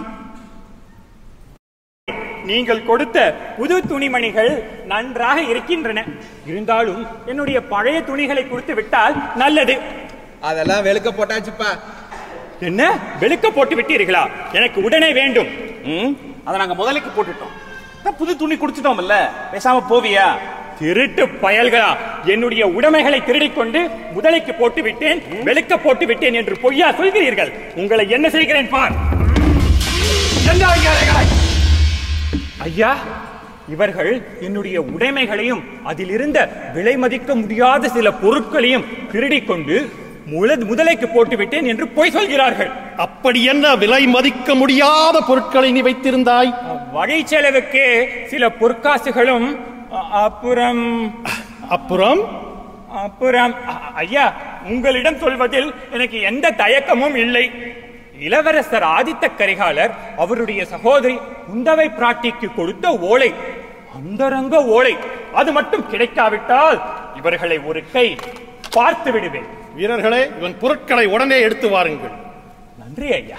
Speaker 2: நீங்கள் கொடுத்த புது துணிமணிகள் நன்றாக இருக்கின்றன இருந்தாலும் என்னுடைய பழைய துணிகளை கொடுத்து விட்டால் நல்லது
Speaker 4: அதெல்லாம் வெளுக்க போட்டாச்சுப்பா
Speaker 2: என்ன வெளுக்க போட்டு விட்டீர்களா எனக்கு உடனே வேண்டும்
Speaker 3: அதை நாங்க முதலுக்கு போட்டுட்டோம் அதான் புது துணி குடிச்சிட்டோம்ல பேசாம போவியா
Speaker 2: திருட்டு பயல்களா என்னுடைய உடைமைகளை திருடிக் கொண்டு முதலைக்கு போட்டு விட்டேன் வெளுக்க போட்டு விட்டேன் என்று பொய்யா சொல்கிறீர்கள் உங்களை என்ன செய்கிறேன் பார் என்ன அதிகாரிகளை? ஐயா இவர்கள் என்னுடைய உடைமைகளையும் அதில் இருந்த விலை மதிக்க முடியாத சில பொருட்களையும் திருடிக் கொண்டு முல- முதலைக்கு போட்டு விட்டேன் என்று பொய் சொல்கிறார்கள்
Speaker 14: அப்படி என்ன விலை மதிக்க முடியாத பொருட்களை நீ வைத்திருந்தாய்
Speaker 2: வழி செலவுக்கு சில பொற்காசுகளும் அ- அப்புறம்
Speaker 14: அப்புறம்
Speaker 2: அப்புறம் அ- ஐயா உங்களிடம் சொல்வதில் எனக்கு எந்த தயக்கமும் இல்லை இளவரசர் ஆதித்த கரிகாலர் அவருடைய சகோதரி குந்தவை பிராட்டிக்கு கொடுத்த ஓலை அந்தரங்க ஓலை அது மட்டும் கிடைக்காவிட்டால் இவர்களை ஒரு கை பார்த்து விடுவேன்
Speaker 14: வீரர்களே இவன் பொருட்களை உடனே எடுத்து வாருங்கள்
Speaker 2: நன்றி ஐயா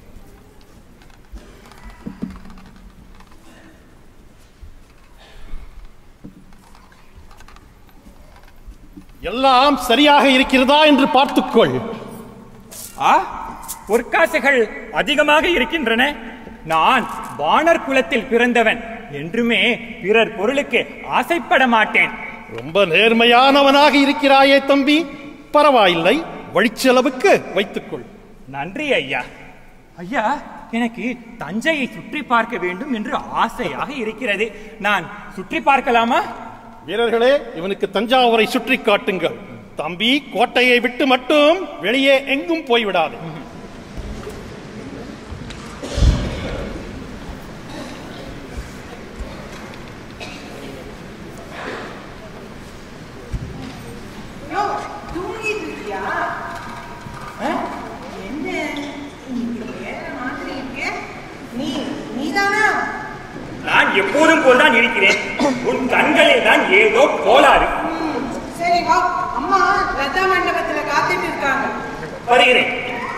Speaker 14: எல்லாம் சரியாக இருக்கிறதா என்று பார்த்துக்கொள்
Speaker 2: ஆ பொற்காசுகள் அதிகமாக இருக்கின்றன நான் வானர் குலத்தில் பிறந்தவன் என்றுமே பிறர் பொருளுக்கு ஆசைப்பட மாட்டேன்
Speaker 14: ரொம்ப நேர்மையானவனாக இருக்கிறாயே தம்பி பரவாயில்லை வழிச்செலவுக்கு வைத்துக்கொள்
Speaker 2: நன்றி ஐயா ஐயா எனக்கு தஞ்சையை சுற்றி பார்க்க வேண்டும் என்று ஆசையாக இருக்கிறது நான் சுற்றி பார்க்கலாமா
Speaker 14: வீரர்களே இவனுக்கு தஞ்சாவூரை சுற்றி காட்டுங்கள் தம்பி கோட்டையை விட்டு மட்டும் வெளியே எங்கும் போய்விடாது
Speaker 18: தூங்கிட்டு இருக்கியா என்ன இன்னைக்கு வேற மாதிரி இருக்க நீ நீதானா
Speaker 2: நான் எப்போதும் போல்தான் இருக்கிறேன் உன் கண்களில் தான் ஏதோ கோளாறு
Speaker 18: சரி வா அம்மா லதா மண்டபத்துல காத்துட்டு இருக்காங்க
Speaker 2: வருகிறேன்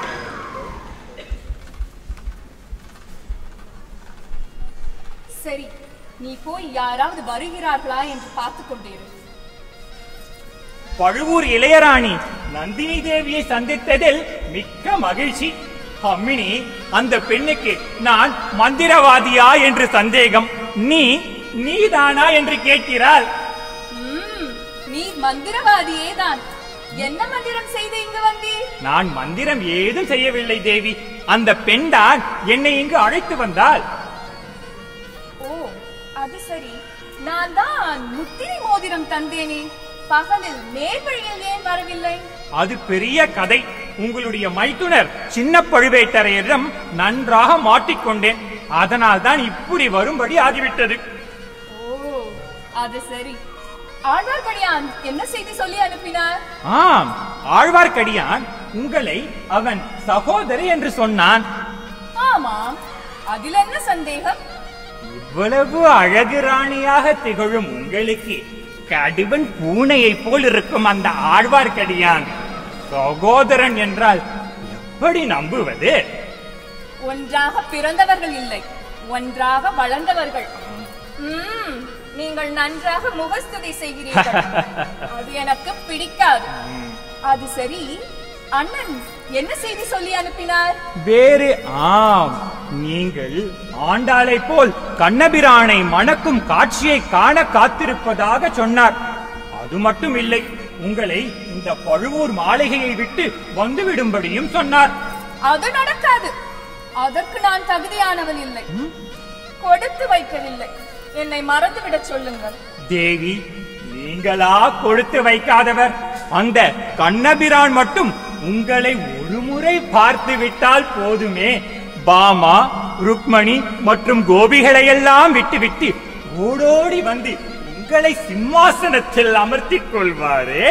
Speaker 11: சரி நீ போய் யாராவது வருகிறார்களா என்று பார்த்துக் கொண்டிரு
Speaker 2: பழுவூர் இளையராணி நந்தினி தேவியை சந்தித்ததில் மிக்க மகிழ்ச்சி அம்மினி அந்த பெண்ணுக்கு நான் மந்திரவாதியா என்று சந்தேகம் நீ நீதானா என்று கேட்கிறாள்
Speaker 11: ம், நீ மந்திரவாதியே தான் என்ன மந்திரம் செய்து இங்கு வந்தீர்
Speaker 2: நான் மந்திரம் ஏதும் செய்யவில்லை தேவி அந்த பெண்தான் என்னை இங்கு அழைத்து வந்தாள்
Speaker 11: ஓ அது சரி நான் தான் முத்திரை மோதிரம் தந்தேனே பகலில் நேர்வழியில் ஏன் வரவில்லை
Speaker 2: அது பெரிய கதை உங்களுடைய மைத்துனர் சின்ன பழுவேட்டரையரிடம் நன்றாக மாட்டிக்கொண்டேன் அதனால் தான் இப்படி வரும்படி ஆகிவிட்டது
Speaker 11: ஓ அது சரி ஆழ்வார்க்கடியான் என்ன செய்தி சொல்லி அனுப்பினார்
Speaker 2: ஆம் ஆழ்வார்க்கடியான் உங்களை அவன் சகோதரி என்று சொன்னான்
Speaker 11: ஆமாம் அதில் என்ன சந்தேகம்
Speaker 2: இவ்வளவு அழகு ராணியாக திகழும் உங்களுக்கு கடுவன் பூனையைப் போல் இருக்கும் அந்த ஆழ்வார்க்கடியான் சகோதரன் என்றால் எப்படி நம்புவது
Speaker 11: ஒன்றாக பிறந்தவர்கள் இல்லை ஒன்றாக வளர்ந்தவர்கள் ம், நீங்கள் நன்றாக முகஸ்துதி செய்கிறீர்கள் அது எனக்கு பிடிக்காது அது சரி அண்ணன் என்ன செய்தி சொல்லி அனுப்பினார்
Speaker 2: வேறு ஆம் நீங்கள் ஆண்டாளை போல் கண்ணபிரானை மணக்கும் காட்சியை காண காத்திருப்பதாக சொன்னார் அது மட்டும் இல்லை உங்களை இந்த பழுவூர் மாளிகையை விட்டு வந்துவிடும்படியும் சொன்னார்
Speaker 11: அது நடக்காது அதற்கு நான் தகுதியானவன் இல்லை கொடுத்து வைக்கவில்லை என்னை மறந்துவிடச் சொல்லுங்கள்
Speaker 2: தேவி நீங்களா கொடுத்து வைக்காதவர் அந்த கண்ணபிரான் மட்டும் உங்களை ஒரு முறை பார்த்து விட்டால் போதுமே பாமா ருக்மணி மற்றும் கோபிகளை எல்லாம் விட்டுவிட்டு ஓடோடி வந்து உங்களை சிம்மாசனத்தில் அமர்த்திக் கொள்வாரே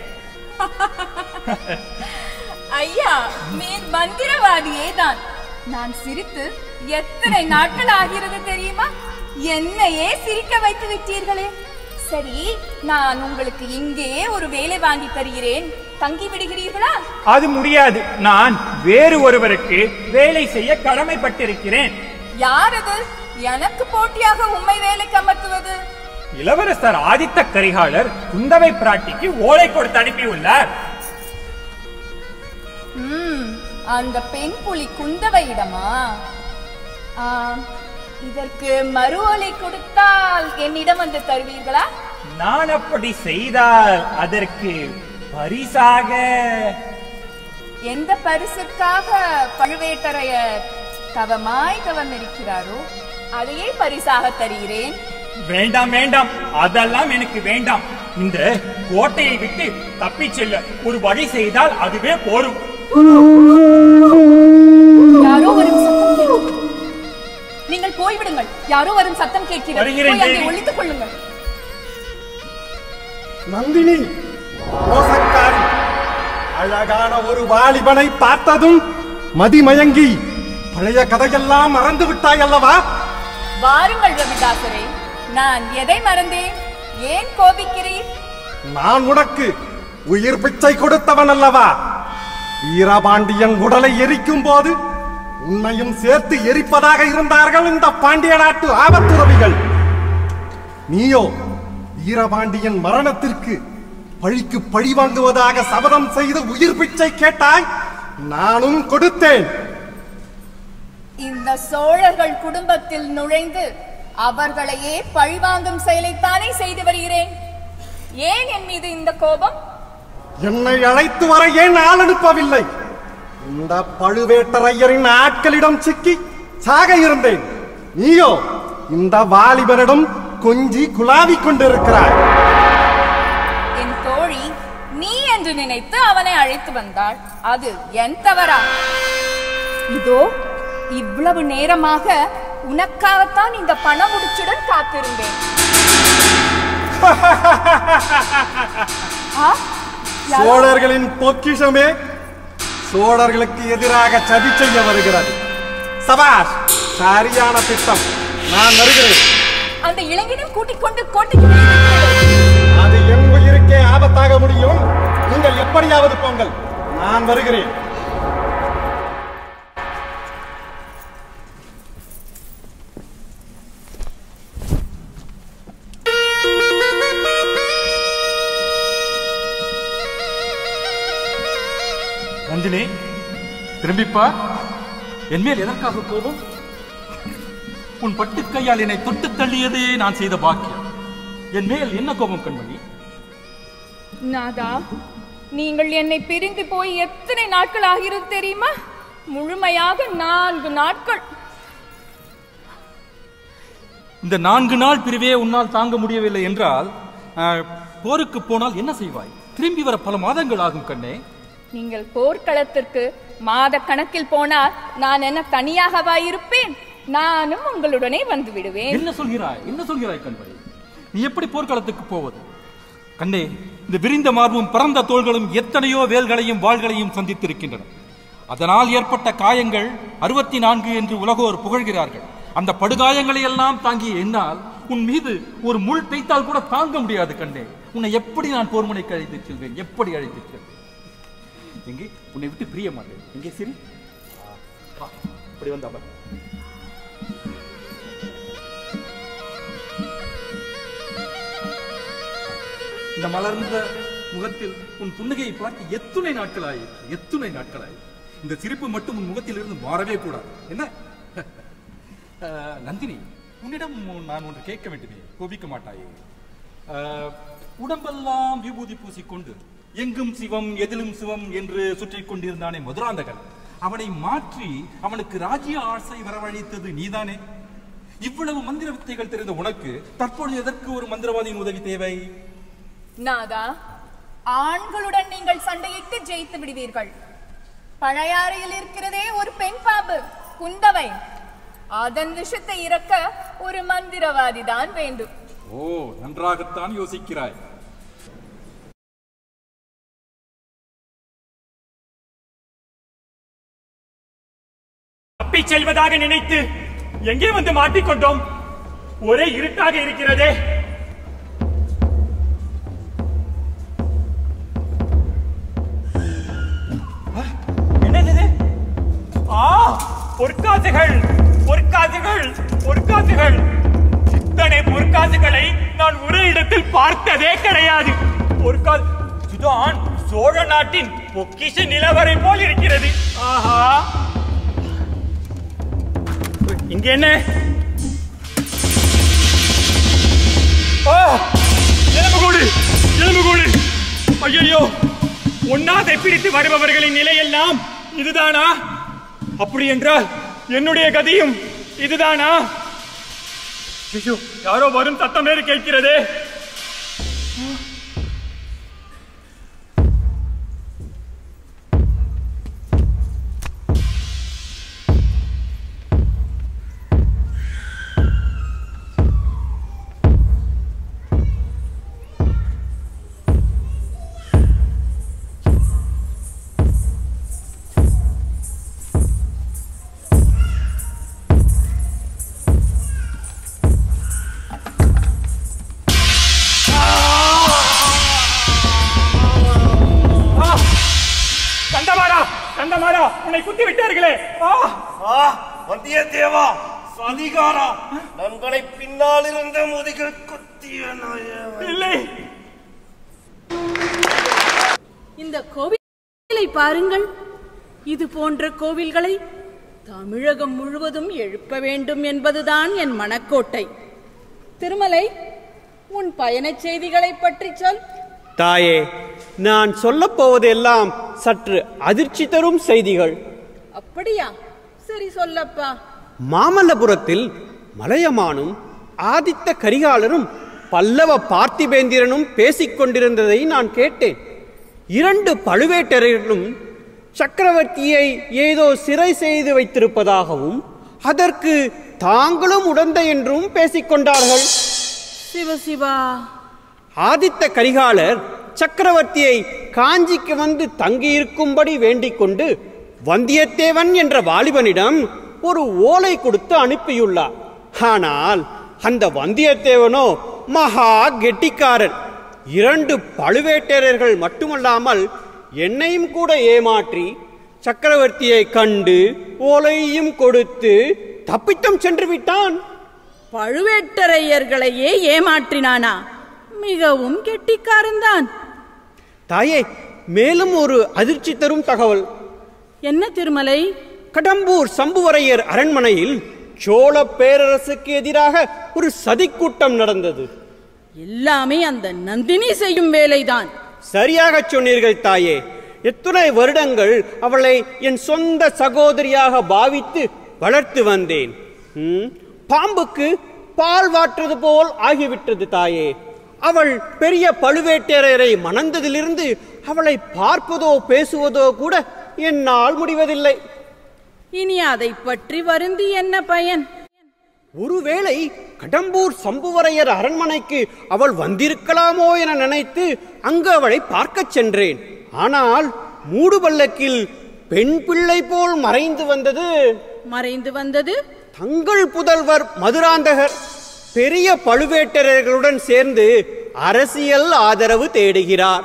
Speaker 11: ஐயா நீர் மந்திரவாதியே தான் நான் சிரித்து எத்தனை நாட்கள் ஆகிறது தெரியுமா என்னையே சிரிக்க வைத்து விட்டீர்களே சரி நான் உங்களுக்கு இங்கே ஒரு வேலை வாங்கி தருகிறேன் தங்கி விடுகிறீர்களா
Speaker 2: அது முடியாது நான் வேறு ஒருவருக்கு வேலை செய்ய கடமைப்பட்டிருக்கிறேன்
Speaker 11: யார் அது எனக்கு போட்டியாக உண்மை வேலைக்கு அமர்த்துவது
Speaker 2: இளவரசர் ஆதித்த கரிகாலர் குந்தவை பிராட்டிக்கு ஓலை கொடுத்து அனுப்பியுள்ளார்
Speaker 11: ம், அந்த பெண் புலி குந்தவையிடமா ஆ, இதற்கு மறு ஓலை கொடுத்தால் என்னிடம் வந்து தருவீர்களா
Speaker 2: நான் அப்படி செய்தால் அதற்கு பரிசாக
Speaker 11: எந்த பரிசுக்காக பழுவேட்டரையர் தவமாய் தவம் இருக்கிறாரோ அதையே பரிசாக தருகிறேன்
Speaker 2: வேண்டாம் வேண்டாம் அதெல்லாம் எனக்கு வேண்டாம் இந்த கோட்டையை விட்டு தப்பிச் செல்ல ஒரு வழி செய்தால் அதுவே போரும்
Speaker 11: யாரோ வரும் சத்தம் கேட்கிறது நீங்கள் போய்விடுங்கள் யாரோ வரும் சத்தம் கேட்கிறது
Speaker 2: வருகிறேன்,
Speaker 11: போய் அங்கே
Speaker 2: தேவி.
Speaker 11: ஒளித்துக் கொள்ளுங்கள்
Speaker 19: நந்தினி மோசக்காரி அழகான ஒரு வாலிபனை பார்த்ததும் மதிமயங்கி பழைய கதையெல்லாம் மறந்து விட்டாய் அல்லவா
Speaker 11: வாருங்கள் ரவிதாசரே நான் எதை மறந்தேன் ஏன் கோபிக்கிறீர்
Speaker 19: நான் உனக்கு உயிர் பிச்சை கொடுத்தவன் அல்லவா வீரபாண்டியன் உடலை எரிக்கும் போது உன்னையும் சேர்த்து எரிப்பதாக இருந்தார்கள் இந்த பாண்டிய நாட்டு ஆபத்துறவிகள் நீயோ வீரபாண்டியன் மரணத்திற்கு பழிக்கு பழி வாங்குவதாக சபதம் செய்து உயிர் பிச்சை கேட்டாய் நானும் கொடுத்தேன்
Speaker 11: இந்த சோழர்கள் குடும்பத்தில் நுழைந்து அவர்களையே பழிவாங்கும் செயலைத்தானே செய்து வருகிறேன் ஏன் என் மீது இந்த கோபம்
Speaker 19: என்னை அழைத்து வர ஏன் ஆள் அனுப்பவில்லை இந்த பழுவேட்டரையரின் ஆட்களிடம் சிக்கி சாக இருந்தேன் நீயோ இந்த வாலிபனிடம் கொஞ்சி குலாவிக் கொண்டிருக்கிறாய்
Speaker 11: என் தோழி நீ என்று நினைத்து அவனை அழைத்து வந்தாள் அது என் தவறா இதோ இவ்வளவு நேரமாக உனக்காகத்தான் இந்த பணமுடிச்சுடன் காத்திருந்தேன் ஆ? யாரோ-
Speaker 19: சோழர்களின் பொக்கிஷமே சோழர்களுக்கு எதிராக சதி செய்ய வருகிறது சபாஷ் சரியான திட்டம் நான் வருகிறேன்
Speaker 11: அந்த இளைஞனும் கூட்டிக் கொண்டு கோட்டைக்கு வெளியே இருக்கிறது.
Speaker 19: அது என் உயிருக்கே ஆபத்தாக முடியும் நீங்கள் எப்படியாவது போங்கள் நான் வருகிறேன்
Speaker 7: நந்தினி திரும்பிப்பா என் மேல் எதற்காக கோபம் உன் பட்டு கையால் என்னை தொட்டு தள்ளியதே நான் செய்த பாக்கியம் என் மேல் என்ன கோபம் கண்மணி
Speaker 11: நாதா நீங்கள் என்னை பிரிந்து போய் எத்தனை நாட்கள் ஆகிறது தெரியுமா முழுமையாக நான்கு நாட்கள்
Speaker 7: இந்த நான்கு நாள் பிரிவே உன்னால் தாங்க முடியவில்லை என்றால் ஆஹ், போருக்கு போனால் என்ன செய்வாய் திரும்பி வர பல மாதங்கள் ஆகும் கண்ணே
Speaker 11: நீங்கள் போர்க்களத்திற்கு மாத கணக்கில் போனால் நான் என்ன தனியாகவா இருப்பேன் நானும் உங்களுடனே வந்து விடுவேன்
Speaker 7: என்ன சொல்கிறாய் என்ன சொல்கிறாய் கண்மணி நீ எப்படி போர்க்களத்துக்கு போவது கண்ணே இந்த விரிந்த மார்பும் பரந்த தோள்களும் எத்தனையோ வேல்களையும் வாள்களையும் சந்தித்திருக்கின்றன அதனால் ஏற்பட்ட காயங்கள் அறுபத்தி நான்கு என்று உலகோர் புகழ்கிறார்கள் அந்த படுகாயங்களை எல்லாம் தாங்கிய என்னால் உன் மீது ஒரு முள் தைத்தால் கூட தாங்க முடியாது கண்ணே உன்னை எப்படி நான் போர்முனைக்கு அழைத்துச் செல்வேன் எப்படி அழைத்துச் செல்வேன் எங்கே உன்னை விட்டு பிரிய மாட்டேன் எங்கே சிரி வா, இப்படி வந்தா பாரு. இந்த மலர்ந்த முகத்தில் உன் புன்னகையை பார்த்து எத்துணை நாட்களாய் எத்துணை நாட்களாய் இந்த சிரிப்பு மட்டும் உன் முகத்தில் இருந்து மாறவே கூடாது என்ன அஹ், நந்தினி உன்னிடம் நான் ஒன்று கேட்க வேண்டுமே கோபிக்க மாட்டாயே அஹ், உடம்பெல்லாம் விபூதி பூசிக்கொண்டு எங்கும் சிவம் எதிலும் சிவம் என்று சுற்றிக் கொண்டிருந்தானே மதுராந்தகன் அவனை மாற்றி அவனுக்கு ராஜ்ய ஆசை வரவழைத்தது நீதானே இவ்வளவு மந்திர வித்தைகள் தெரிந்த உனக்கு தற்பொழுது எதற்கு ஒரு மந்திரவாதியின் உதவி தேவை
Speaker 11: நாதா ஆண்களுடன் நீங்கள் சண்டையிட்டு ஜெயித்து விடுவீர்கள் பழையாறையில் இருக்கிறதே ஒரு பெண் பாம்பு குந்தவை அதன் விஷத்தை இறக்க ஒரு மந்திரவாதி தான் வேண்டும்
Speaker 7: ஓ நன்றாகத்தான் யோசிக்கிறாய்
Speaker 2: தப்பிச் செல்வதாக நினைத்து எங்கே வந்து மாட்டிக்கொண்டோம் ஒரே இருட்டாக இருக்கிறதே ஆ, என்னது இது? ஆ பொற்காசுகள் பொற்காசுகள் பொற்காசுகள் இத்தனை பொற்காசுகளை நான் ஒரு இடத்தில் பார்த்ததே கிடையாது பொற்காசு இதுதான் சோழ நாட்டின் பொக்கிஷ நிலவரை போல் இருக்கிறது ஆஹா இங்க என்ன ஆ! எலும்புகூடு எலும்புகூடு ஐயோ ஒன்னாதை பிடித்து வருபவர்களின் நிலையெல்லாம் இதுதானா அப்படி என்றால் என்னுடைய கதியும் இதுதானா ஐயோ யாரோ வரும் சத்தம் வேறு கேட்கிறதே ஆ! கந்தமாரா கந்தமாரா உன்னை குத்தி விட்டார்களே ஆ
Speaker 5: ஆ வந்தியத்தேவா சதிகாரா நண்பனை பின்னால் இருந்த முதுகில் குத்திய நாயவன்
Speaker 2: இல்லை
Speaker 20: இந்த கோவிலை பாருங்கள் இது போன்ற கோவில்களை தமிழகம் முழுவதும் எழுப்ப வேண்டும் என்பதுதான் என் மனக்கோட்டை திருமலை உன் பயணச் செய்திகளை பற்றி சொல்
Speaker 1: தாயே நான் சொல்லப் போவதெல்லாம் சற்று அதிர்ச்சி தரும் செய்திகள்
Speaker 20: அப்படியா சரி சொல்லப்பா
Speaker 1: மாமல்லபுரத்தில் மலையமானும் ஆதித்த கரிகாலரும் பல்லவ பார்த்திபேந்திரனும் பேசிக் கொண்டிருந்ததை நான் கேட்டேன் இரண்டு பழுவேட்டரையர்களும் சக்கரவர்த்தியை ஏதோ சிறை செய்து வைத்திருப்பதாகவும் அதற்கு தாங்களும் உடந்தை என்றும் பேசிக்கொண்டார்கள்
Speaker 20: சிவசிவா
Speaker 1: ஆதித்த கரிகாலர் சக்கரவர்த்தியை காஞ்சிக்கு வந்து தங்கியிருக்கும்படி வேண்டிக் கொண்டு வந்தியத்தேவன் என்ற வாலிபனிடம் ஒரு ஓலை கொடுத்து அனுப்பியுள்ளார் ஆனால் அந்த வந்தியத்தேவனோ மகா கெட்டிக்காரன் இரண்டு பழுவேட்டரையர்கள் மட்டுமல்லாமல் என்னையும் கூட ஏமாற்றி சக்கரவர்த்தியை கண்டு ஓலையும் கொடுத்து தப்பித்தம் சென்று விட்டான்
Speaker 20: பழுவேட்டரையர்களையே ஏமாற்றினானா மிகவும் கெட்டிக்காரன்தான்
Speaker 1: தாயே மேலும் ஒரு அதிர்ச்சி தரும் தகவல்
Speaker 20: என்ன திருமலை
Speaker 1: கடம்பூர் சம்புவரையர் அரண்மனையில் சோழ பேரரசுக்கு எதிராக ஒரு சதிக்கூட்டம் நடந்தது
Speaker 20: எல்லாமே அந்த நந்தினி செய்யும் வேலைதான்
Speaker 1: சரியாக சொன்னீர்கள் தாயே எத்துணை வருடங்கள் அவளை என் சொந்த சகோதரியாக பாவித்து வளர்த்து வந்தேன் ம், பாம்புக்கு பால் வாற்றுவது போல் ஆகிவிட்டது தாயே அவள் பெரிய பழுவேட்டரையரை மணந்ததிலிருந்து அவளை பார்ப்பதோ பேசுவதோ கூட என்னால் முடிவதில்லை
Speaker 20: இனி அதை பற்றி வருந்தி என்ன பயன்
Speaker 1: ஒருவேளை கடம்பூர் சம்புவரையர் அரண்மனைக்கு அவள் வந்திருக்கலாமோ என நினைத்து அங்கு அவளை பார்க்கச் சென்றேன் ஆனால் மூடு பல்லக்கில் பெண் பிள்ளை போல் மறைந்து வந்தது
Speaker 20: மறைந்து வந்தது
Speaker 1: தங்கள் புதல்வர் மதுராந்தகர் பெரிய பழுவேட்டரையர்களுடன் சேர்ந்து அரசியல் ஆதரவு தேடுகிறார்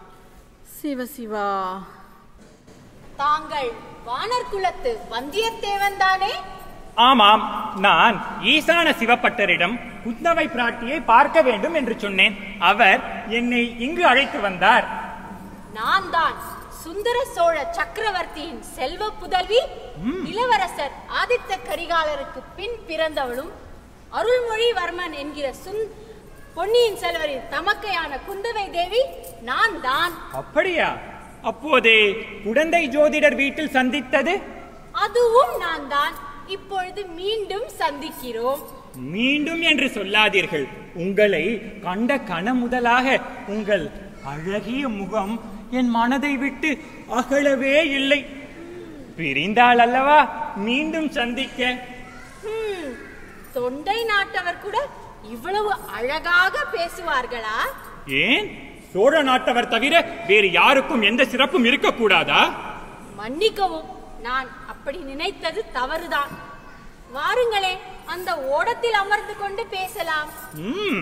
Speaker 20: சிவசிவா
Speaker 17: தாங்கள் வானர் குலத்து வந்தியத்தேவன் தானே
Speaker 2: ஆமாம் நான் ஈசான சிவப்பட்டரிடம் குந்தவை பிராட்டியை பார்க்க வேண்டும் என்று சொன்னேன் அவர் என்னை இங்கு அழைத்து வந்தார்
Speaker 21: நான் தான் சுந்தர சோழ சக்கரவர்த்தியின் செல்வ புதல்வி இளவரசர் ஆதித்த கரிகாலருக்கு பின் பிறந்தவளும் அருள்மொழிவர்மன் என்கிற சுந் பொன்னியின் செல்வரின் தமக்கையான குந்தவை தேவி நான் தான்
Speaker 2: அப்படியா அப்போதே குடந்தை ஜோதிடர் வீட்டில் சந்தித்தது
Speaker 21: அதுவும் நான் தான் இப்பொழுது மீண்டும் சந்திக்கிறோம்
Speaker 2: மீண்டும் என்று சொல்லாதீர்கள் உங்களை கண்ட கண முதலாக உங்கள் அழகிய முகம் என் மனதை விட்டு அகலவே இல்லை பிரிந்தாள் அல்லவா மீண்டும் சந்திக்க
Speaker 21: ஹம், தொண்டை நாட்டவர் கூட இவ்வளவு அழகாக பேசுவார்களா
Speaker 2: ஏன் சோழ நாட்டவர் தவிர வேறு யாருக்கும் எந்த சிறப்பும் இருக்கக்கூடாதா
Speaker 21: மன்னிக்கவும் நான் அப்படி நினைத்தது தவறுதான் வாருங்களே அந்த ஓடத்தில் அமர்ந்து கொண்டு பேசலாம்
Speaker 2: ம்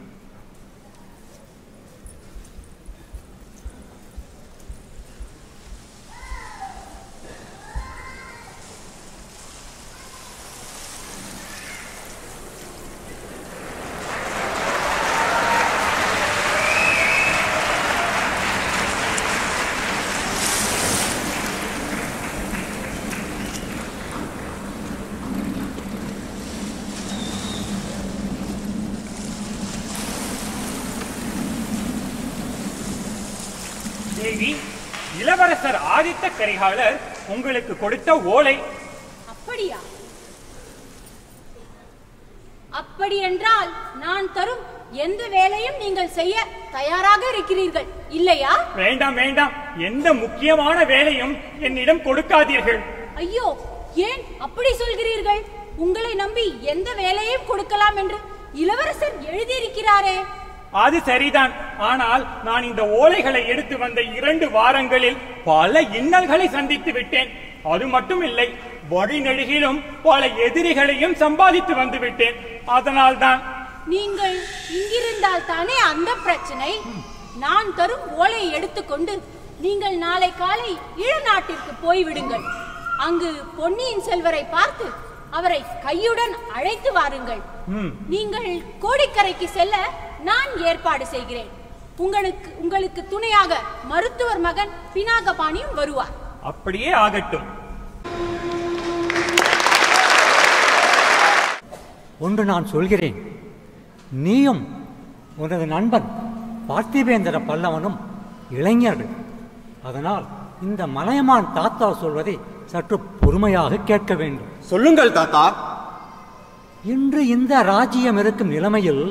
Speaker 2: தேவி இளவரசர் ஆதித்த கரிகாலர் உங்களுக்கு கொடுத்த ஓலை
Speaker 21: அப்படியா அப்படி என்றால் நான் தரும் எந்த வேலையும் நீங்கள் செய்ய தயாராக இருக்கிறீர்கள் இல்லையா
Speaker 2: வேண்டாம் வேண்டாம் எந்த முக்கியமான வேலையும் என்னிடம் கொடுக்காதீர்கள்
Speaker 21: ஐயோ ஏன் அப்படி சொல்கிறீர்கள் உங்களை நம்பி எந்த வேலையும் கொடுக்கலாம் என்று இளவரசர் எழுதியிருக்கிறாரே
Speaker 2: அது சரிதான் ஆனால் நான் இந்த ஓலைகளை எடுத்து வந்த இரண்டு வாரங்களில் பல இன்னல்களை சந்தித்து விட்டேன் அது மட்டும் இல்லை வழிநெடுகிலும் பல எதிரிகளையும் சம்பாதித்து வந்து விட்டேன் அதனால்தான்
Speaker 21: நீங்கள் இங்கிருந்தால் தானே அந்த பிரச்சனை நான் தரும் ஓலையை எடுத்துக்கொண்டு நீங்கள் நாளை காலை ஈழநாட்டிற்கு போய்விடுங்கள் அங்கு பொன்னியின் செல்வரை பார்த்து அவரை கையுடன் அழைத்து வாருங்கள் நீங்கள் கோடிக்கரைக்கு செல்ல நான் ஏற்பாடு செய்கிறேன் உங்களுக்கு உங்களுக்கு துணையாக மருத்துவர் மகன் பினாகபாணியும் வருவார்
Speaker 2: அப்படியே ஆகட்டும்
Speaker 22: ஒன்று நான் சொல்கிறேன் நீயும் உனது நண்பன் பார்த்திபேந்திர பல்லவனும் இளைஞர்கள் அதனால் இந்த மலையமான் தாத்தா சொல்வதை சற்று பொறுமையாக கேட்க வேண்டும்
Speaker 1: சொல்லுங்கள் தாத்தா
Speaker 22: இன்று இந்த ராஜ்யம் இருக்கும் நிலைமையில்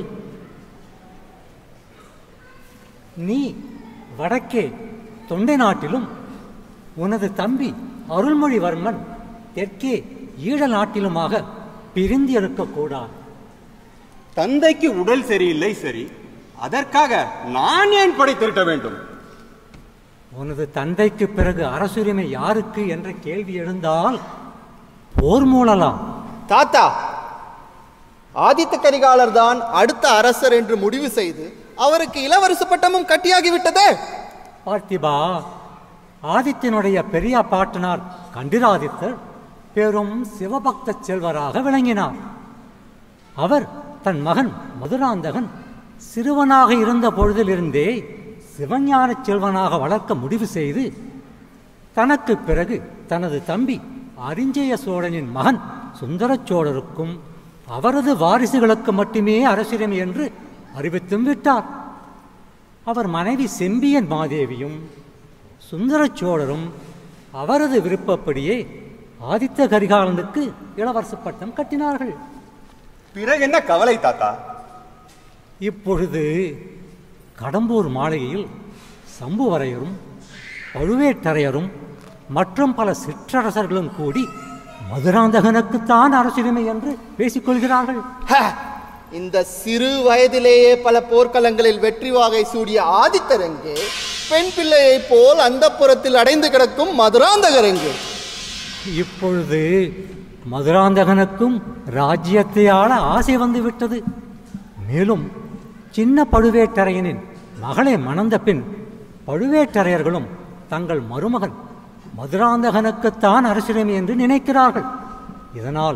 Speaker 22: நீ வடக்கே தொண்டை நாட்டிலும் உனது தம்பி அருள்மொழிவர்மன் தெற்கே ஈழ நாட்டிலுமாக பிரிந்து இருக்கக்கூடாது
Speaker 1: தந்தைக்கு உடல் சரியில்லை சரி அதற்காக நான் ஏன் படை திரட்ட வேண்டும்
Speaker 22: உனது தந்தைக்கு பிறகு அரசுரிமை யாருக்கு என்ற கேள்வி எழுந்தால் போர் மூளலாம்
Speaker 13: தாத்தா ஆதித்த கரிகாலர் தான் அடுத்த அரசர் என்று முடிவு செய்து அவருக்கு இளவரசு பட்டமும் கட்டியாகிவிட்டதே
Speaker 22: பார்த்திபா ஆதித்யனுடைய பெரிய பாட்டனார் கண்டிராதித்தர் பெரும் சிவபக்த செல்வராக விளங்கினார் அவர் தன் மகன் மதுராந்தகன் சிறுவனாக இருந்த பொழுதிலிருந்தே சிவஞான செல்வனாக வளர்க்க முடிவு செய்து தனக்கு பிறகு தனது தம்பி அரிஞ்சய சோழனின் மகன் சுந்தர சோழருக்கும் அவரது வாரிசுகளுக்கு மட்டுமே அரசுரிமை என்று அறிவித்தும் விட்டார் அவர் மனைவி செம்பியன் மாதேவியும் சுந்தர சோழரும் அவரது விருப்பப்படியே ஆதித்த கரிகாலனுக்கு இளவரசு பட்டம் கட்டினார்கள்
Speaker 1: பிறகு என்ன கவலை தாத்தா
Speaker 22: இப்பொழுது கடம்பூர் மாளிகையில் சம்புவரையரும் பழுவேட்டரையரும் மற்றும் பல சிற்றரசர்களும் கூடி மதுராந்தகனுக்குத்தான் அரசுரிமை என்று பேசிக்கொள்கிறார்கள்
Speaker 13: இந்த சிறு வயதிலேயே பல போர்க்களங்களில் வெற்றி வாகை சூடிய ஆதித்தர் எங்கே பெண் பிள்ளையைப் போல் அந்த புறத்தில் அடைந்து கிடக்கும் மதுராந்தகர் எங்கே
Speaker 22: இப்பொழுது மதுராந்தகனுக்கும் ராஜ்யத்தை ஆள ஆசை வந்து விட்டது மேலும் சின்ன பழுவேட்டரையனின் மகளை மணந்த பின் பழுவேட்டரையர்களும் தங்கள் மருமகன் மதுராந்தகனுக்குத்தான் அரசுரிமை என்று நினைக்கிறார்கள் இதனால்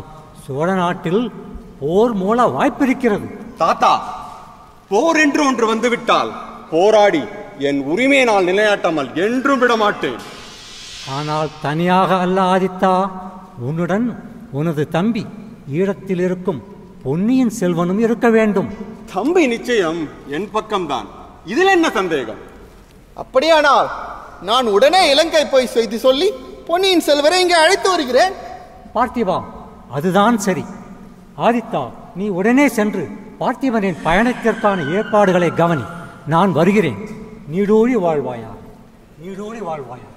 Speaker 22: சோழ நாட்டில் போர் மூல வாய்ப்பிருக்கிறது
Speaker 1: தாத்தா போர் என்று ஒன்று வந்துவிட்டால் போராடி என் உரிமையை நான் நிலைநாட்டாமல் என்றும் விட மாட்டேன்
Speaker 22: ஆனால் தனியாக அல்ல ஆதித்தா உன்னுடன் உனது தம்பி ஈழத்தில் இருக்கும் பொன்னியின் செல்வனும் இருக்க வேண்டும்
Speaker 1: தம்பி நிச்சயம் என் பக்கம்தான் இதில் என்ன சந்தேகம்
Speaker 8: அப்படியானால் நான் உடனே இலங்கை போய் செய்தி சொல்லி பொன்னியின் செல்வரை இங்கே அழைத்து வருகிறேன்
Speaker 22: பார்த்திபா அதுதான் சரி ஆதித்தா நீ உடனே சென்று பார்த்திபனின் பயணத்திற்கான ஏற்பாடுகளை கவனி நான் வருகிறேன் நீடோழி வாழ்வாயா நீடோழி வாழ்வாயா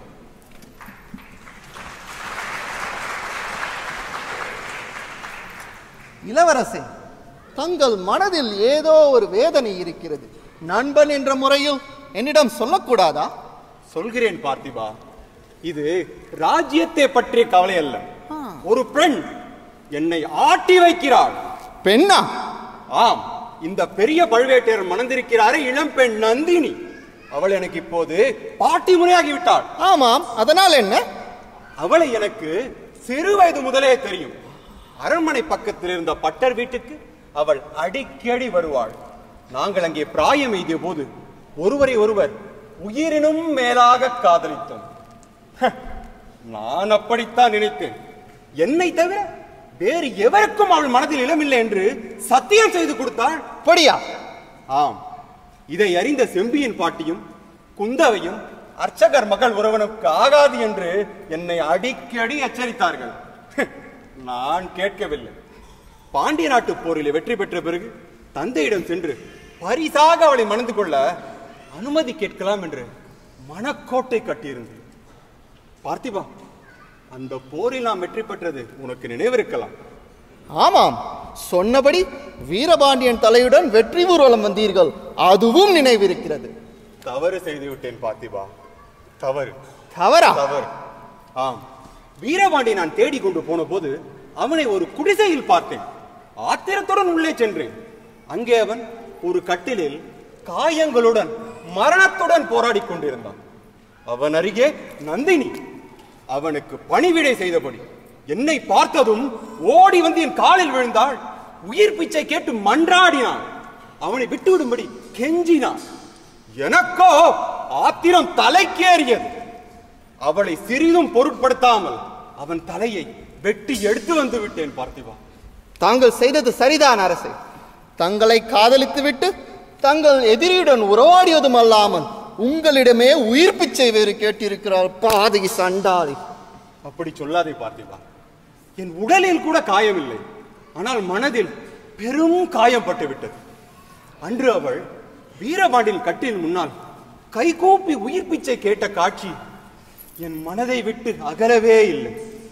Speaker 8: இளவரசே தங்கள் மனதில் ஏதோ ஒரு வேதனை இருக்கிறது நண்பன் என்ற முறையில் என்னிடம் சொல்லக்கூடாதா
Speaker 1: சொல்கிறேன் பார்த்திபா இது ராஜ்யத்தை பற்றிய கவலை அல்ல ஒரு பெண் என்னை ஆட்டி வைக்கிறாள்
Speaker 8: பெண்ணா
Speaker 1: ஆம் இந்த பெரிய பழுவேட்டையர் மணந்திருக்கிறாரே இளம் பெண் நந்தினி அவள் எனக்கு இப்போது பாட்டி முறையாகி விட்டாள்
Speaker 8: ஆமாம் அதனால் என்ன
Speaker 1: அவளை எனக்கு சிறு வயது முதலே தெரியும் அரண்மனை பக்கத்தில் இருந்த பட்டர் வீட்டுக்கு அவள் அடிக்கடி வருவாள் நாங்கள் அங்கே பிராயம் எய்திய போது ஒருவரை ஒருவர் உயிரினும் மேலாக காதலித்தோம் ஹ, நான் அப்படித்தான் நினைத்தேன் என்னை தவிர வேறு எவருக்கும் அவள் மனதில் இடமில்லை என்று சத்தியம் செய்து கொடுத்தாள்
Speaker 8: படியா
Speaker 1: ஆம் இதை அறிந்த செம்பியன் பாட்டியும் குந்தவையும் அர்ச்சகர் மகள் ஒருவனுக்கு ஆகாது என்று என்னை அடிக்கடி எச்சரித்தார்கள் நான் கேட்கவில்லை பாண்டிய நாட்டு போரில் வெற்றி பெற்ற பிறகு தந்தையிடம் சென்று பரிசாக அவளை மணந்து கொள்ள அனுமதி கேட்கலாம் என்று மனக்கோட்டை கட்டியிருந்தேன் பார்த்திபா அந்த போரில் நாம் வெற்றி பெற்றது உனக்கு நினைவிருக்கலாம்
Speaker 8: ஆமாம் சொன்னபடி வீரபாண்டியன் தலையுடன் வெற்றி ஊர்வலம் வந்தீர்கள் அதுவும் நினைவிருக்கிறது
Speaker 1: தவறு செய்து விட்டேன் பார்த்திபா தவறு
Speaker 8: தவறா
Speaker 1: தவறு ஆம் வீரபாண்டி நான் தேடி கொண்டு போன போது அவனை ஒரு குடிசையில் பார்த்தேன் ஆத்திரத்துடன் உள்ளே சென்றேன் அங்கே அவன் ஒரு கட்டிலில் காயங்களுடன் மரணத்துடன் போராடி கொண்டிருந்தான் அவன் அருகே நந்தினி அவனுக்கு பணிவிடை செய்தபடி என்னை பார்த்ததும் ஓடி வந்து என் காலில் விழுந்தாள் உயிர் பிச்சை கேட்டு மன்றாடினான் அவனை விட்டுவிடும்படி கெஞ்சினான் எனக்கோ ஆத்திரம் தலைக்கேறியது அவளை சிறிதும் பொருட்படுத்தாமல் அவன் தலையை வெட்டி எடுத்து வந்து விட்டேன் பார்த்திபா
Speaker 8: தாங்கள் செய்தது சரிதான் அரசே தங்களை காதலித்து விட்டு தங்கள் எதிரியுடன் உறவாடியதும் அல்லாமல் உங்களிடமே உயிர் பிச்சை வேறு கேட்டிருக்கிறாள் பாதகி சண்டாளி
Speaker 1: அப்படி சொல்லாதே பார்த்திபா என் உடலில் கூட காயமில்லை ஆனால் மனதில் பெரும் காயம் பட்டு விட்டது அன்று அவள் வீரபாண்டின் கட்டில் முன்னால் கைகூப்பி உயிர் பிச்சை கேட்ட காட்சி என் மனதை விட்டு அகலவே இல்லை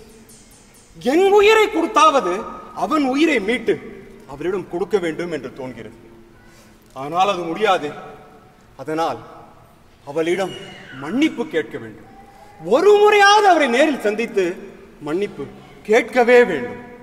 Speaker 1: என் உயிரை கொடுத்தாவது அவன் உயிரை மீட்டு அவரிடம் கொடுக்க வேண்டும் என்று தோன்கிறது ஆனால் அது முடியாது அதனால் அவளிடம் மன்னிப்பு கேட்க வேண்டும் ஒரு முறையாவது அவரை நேரில் சந்தித்து மன்னிப்பு கேட்கவே வேண்டும்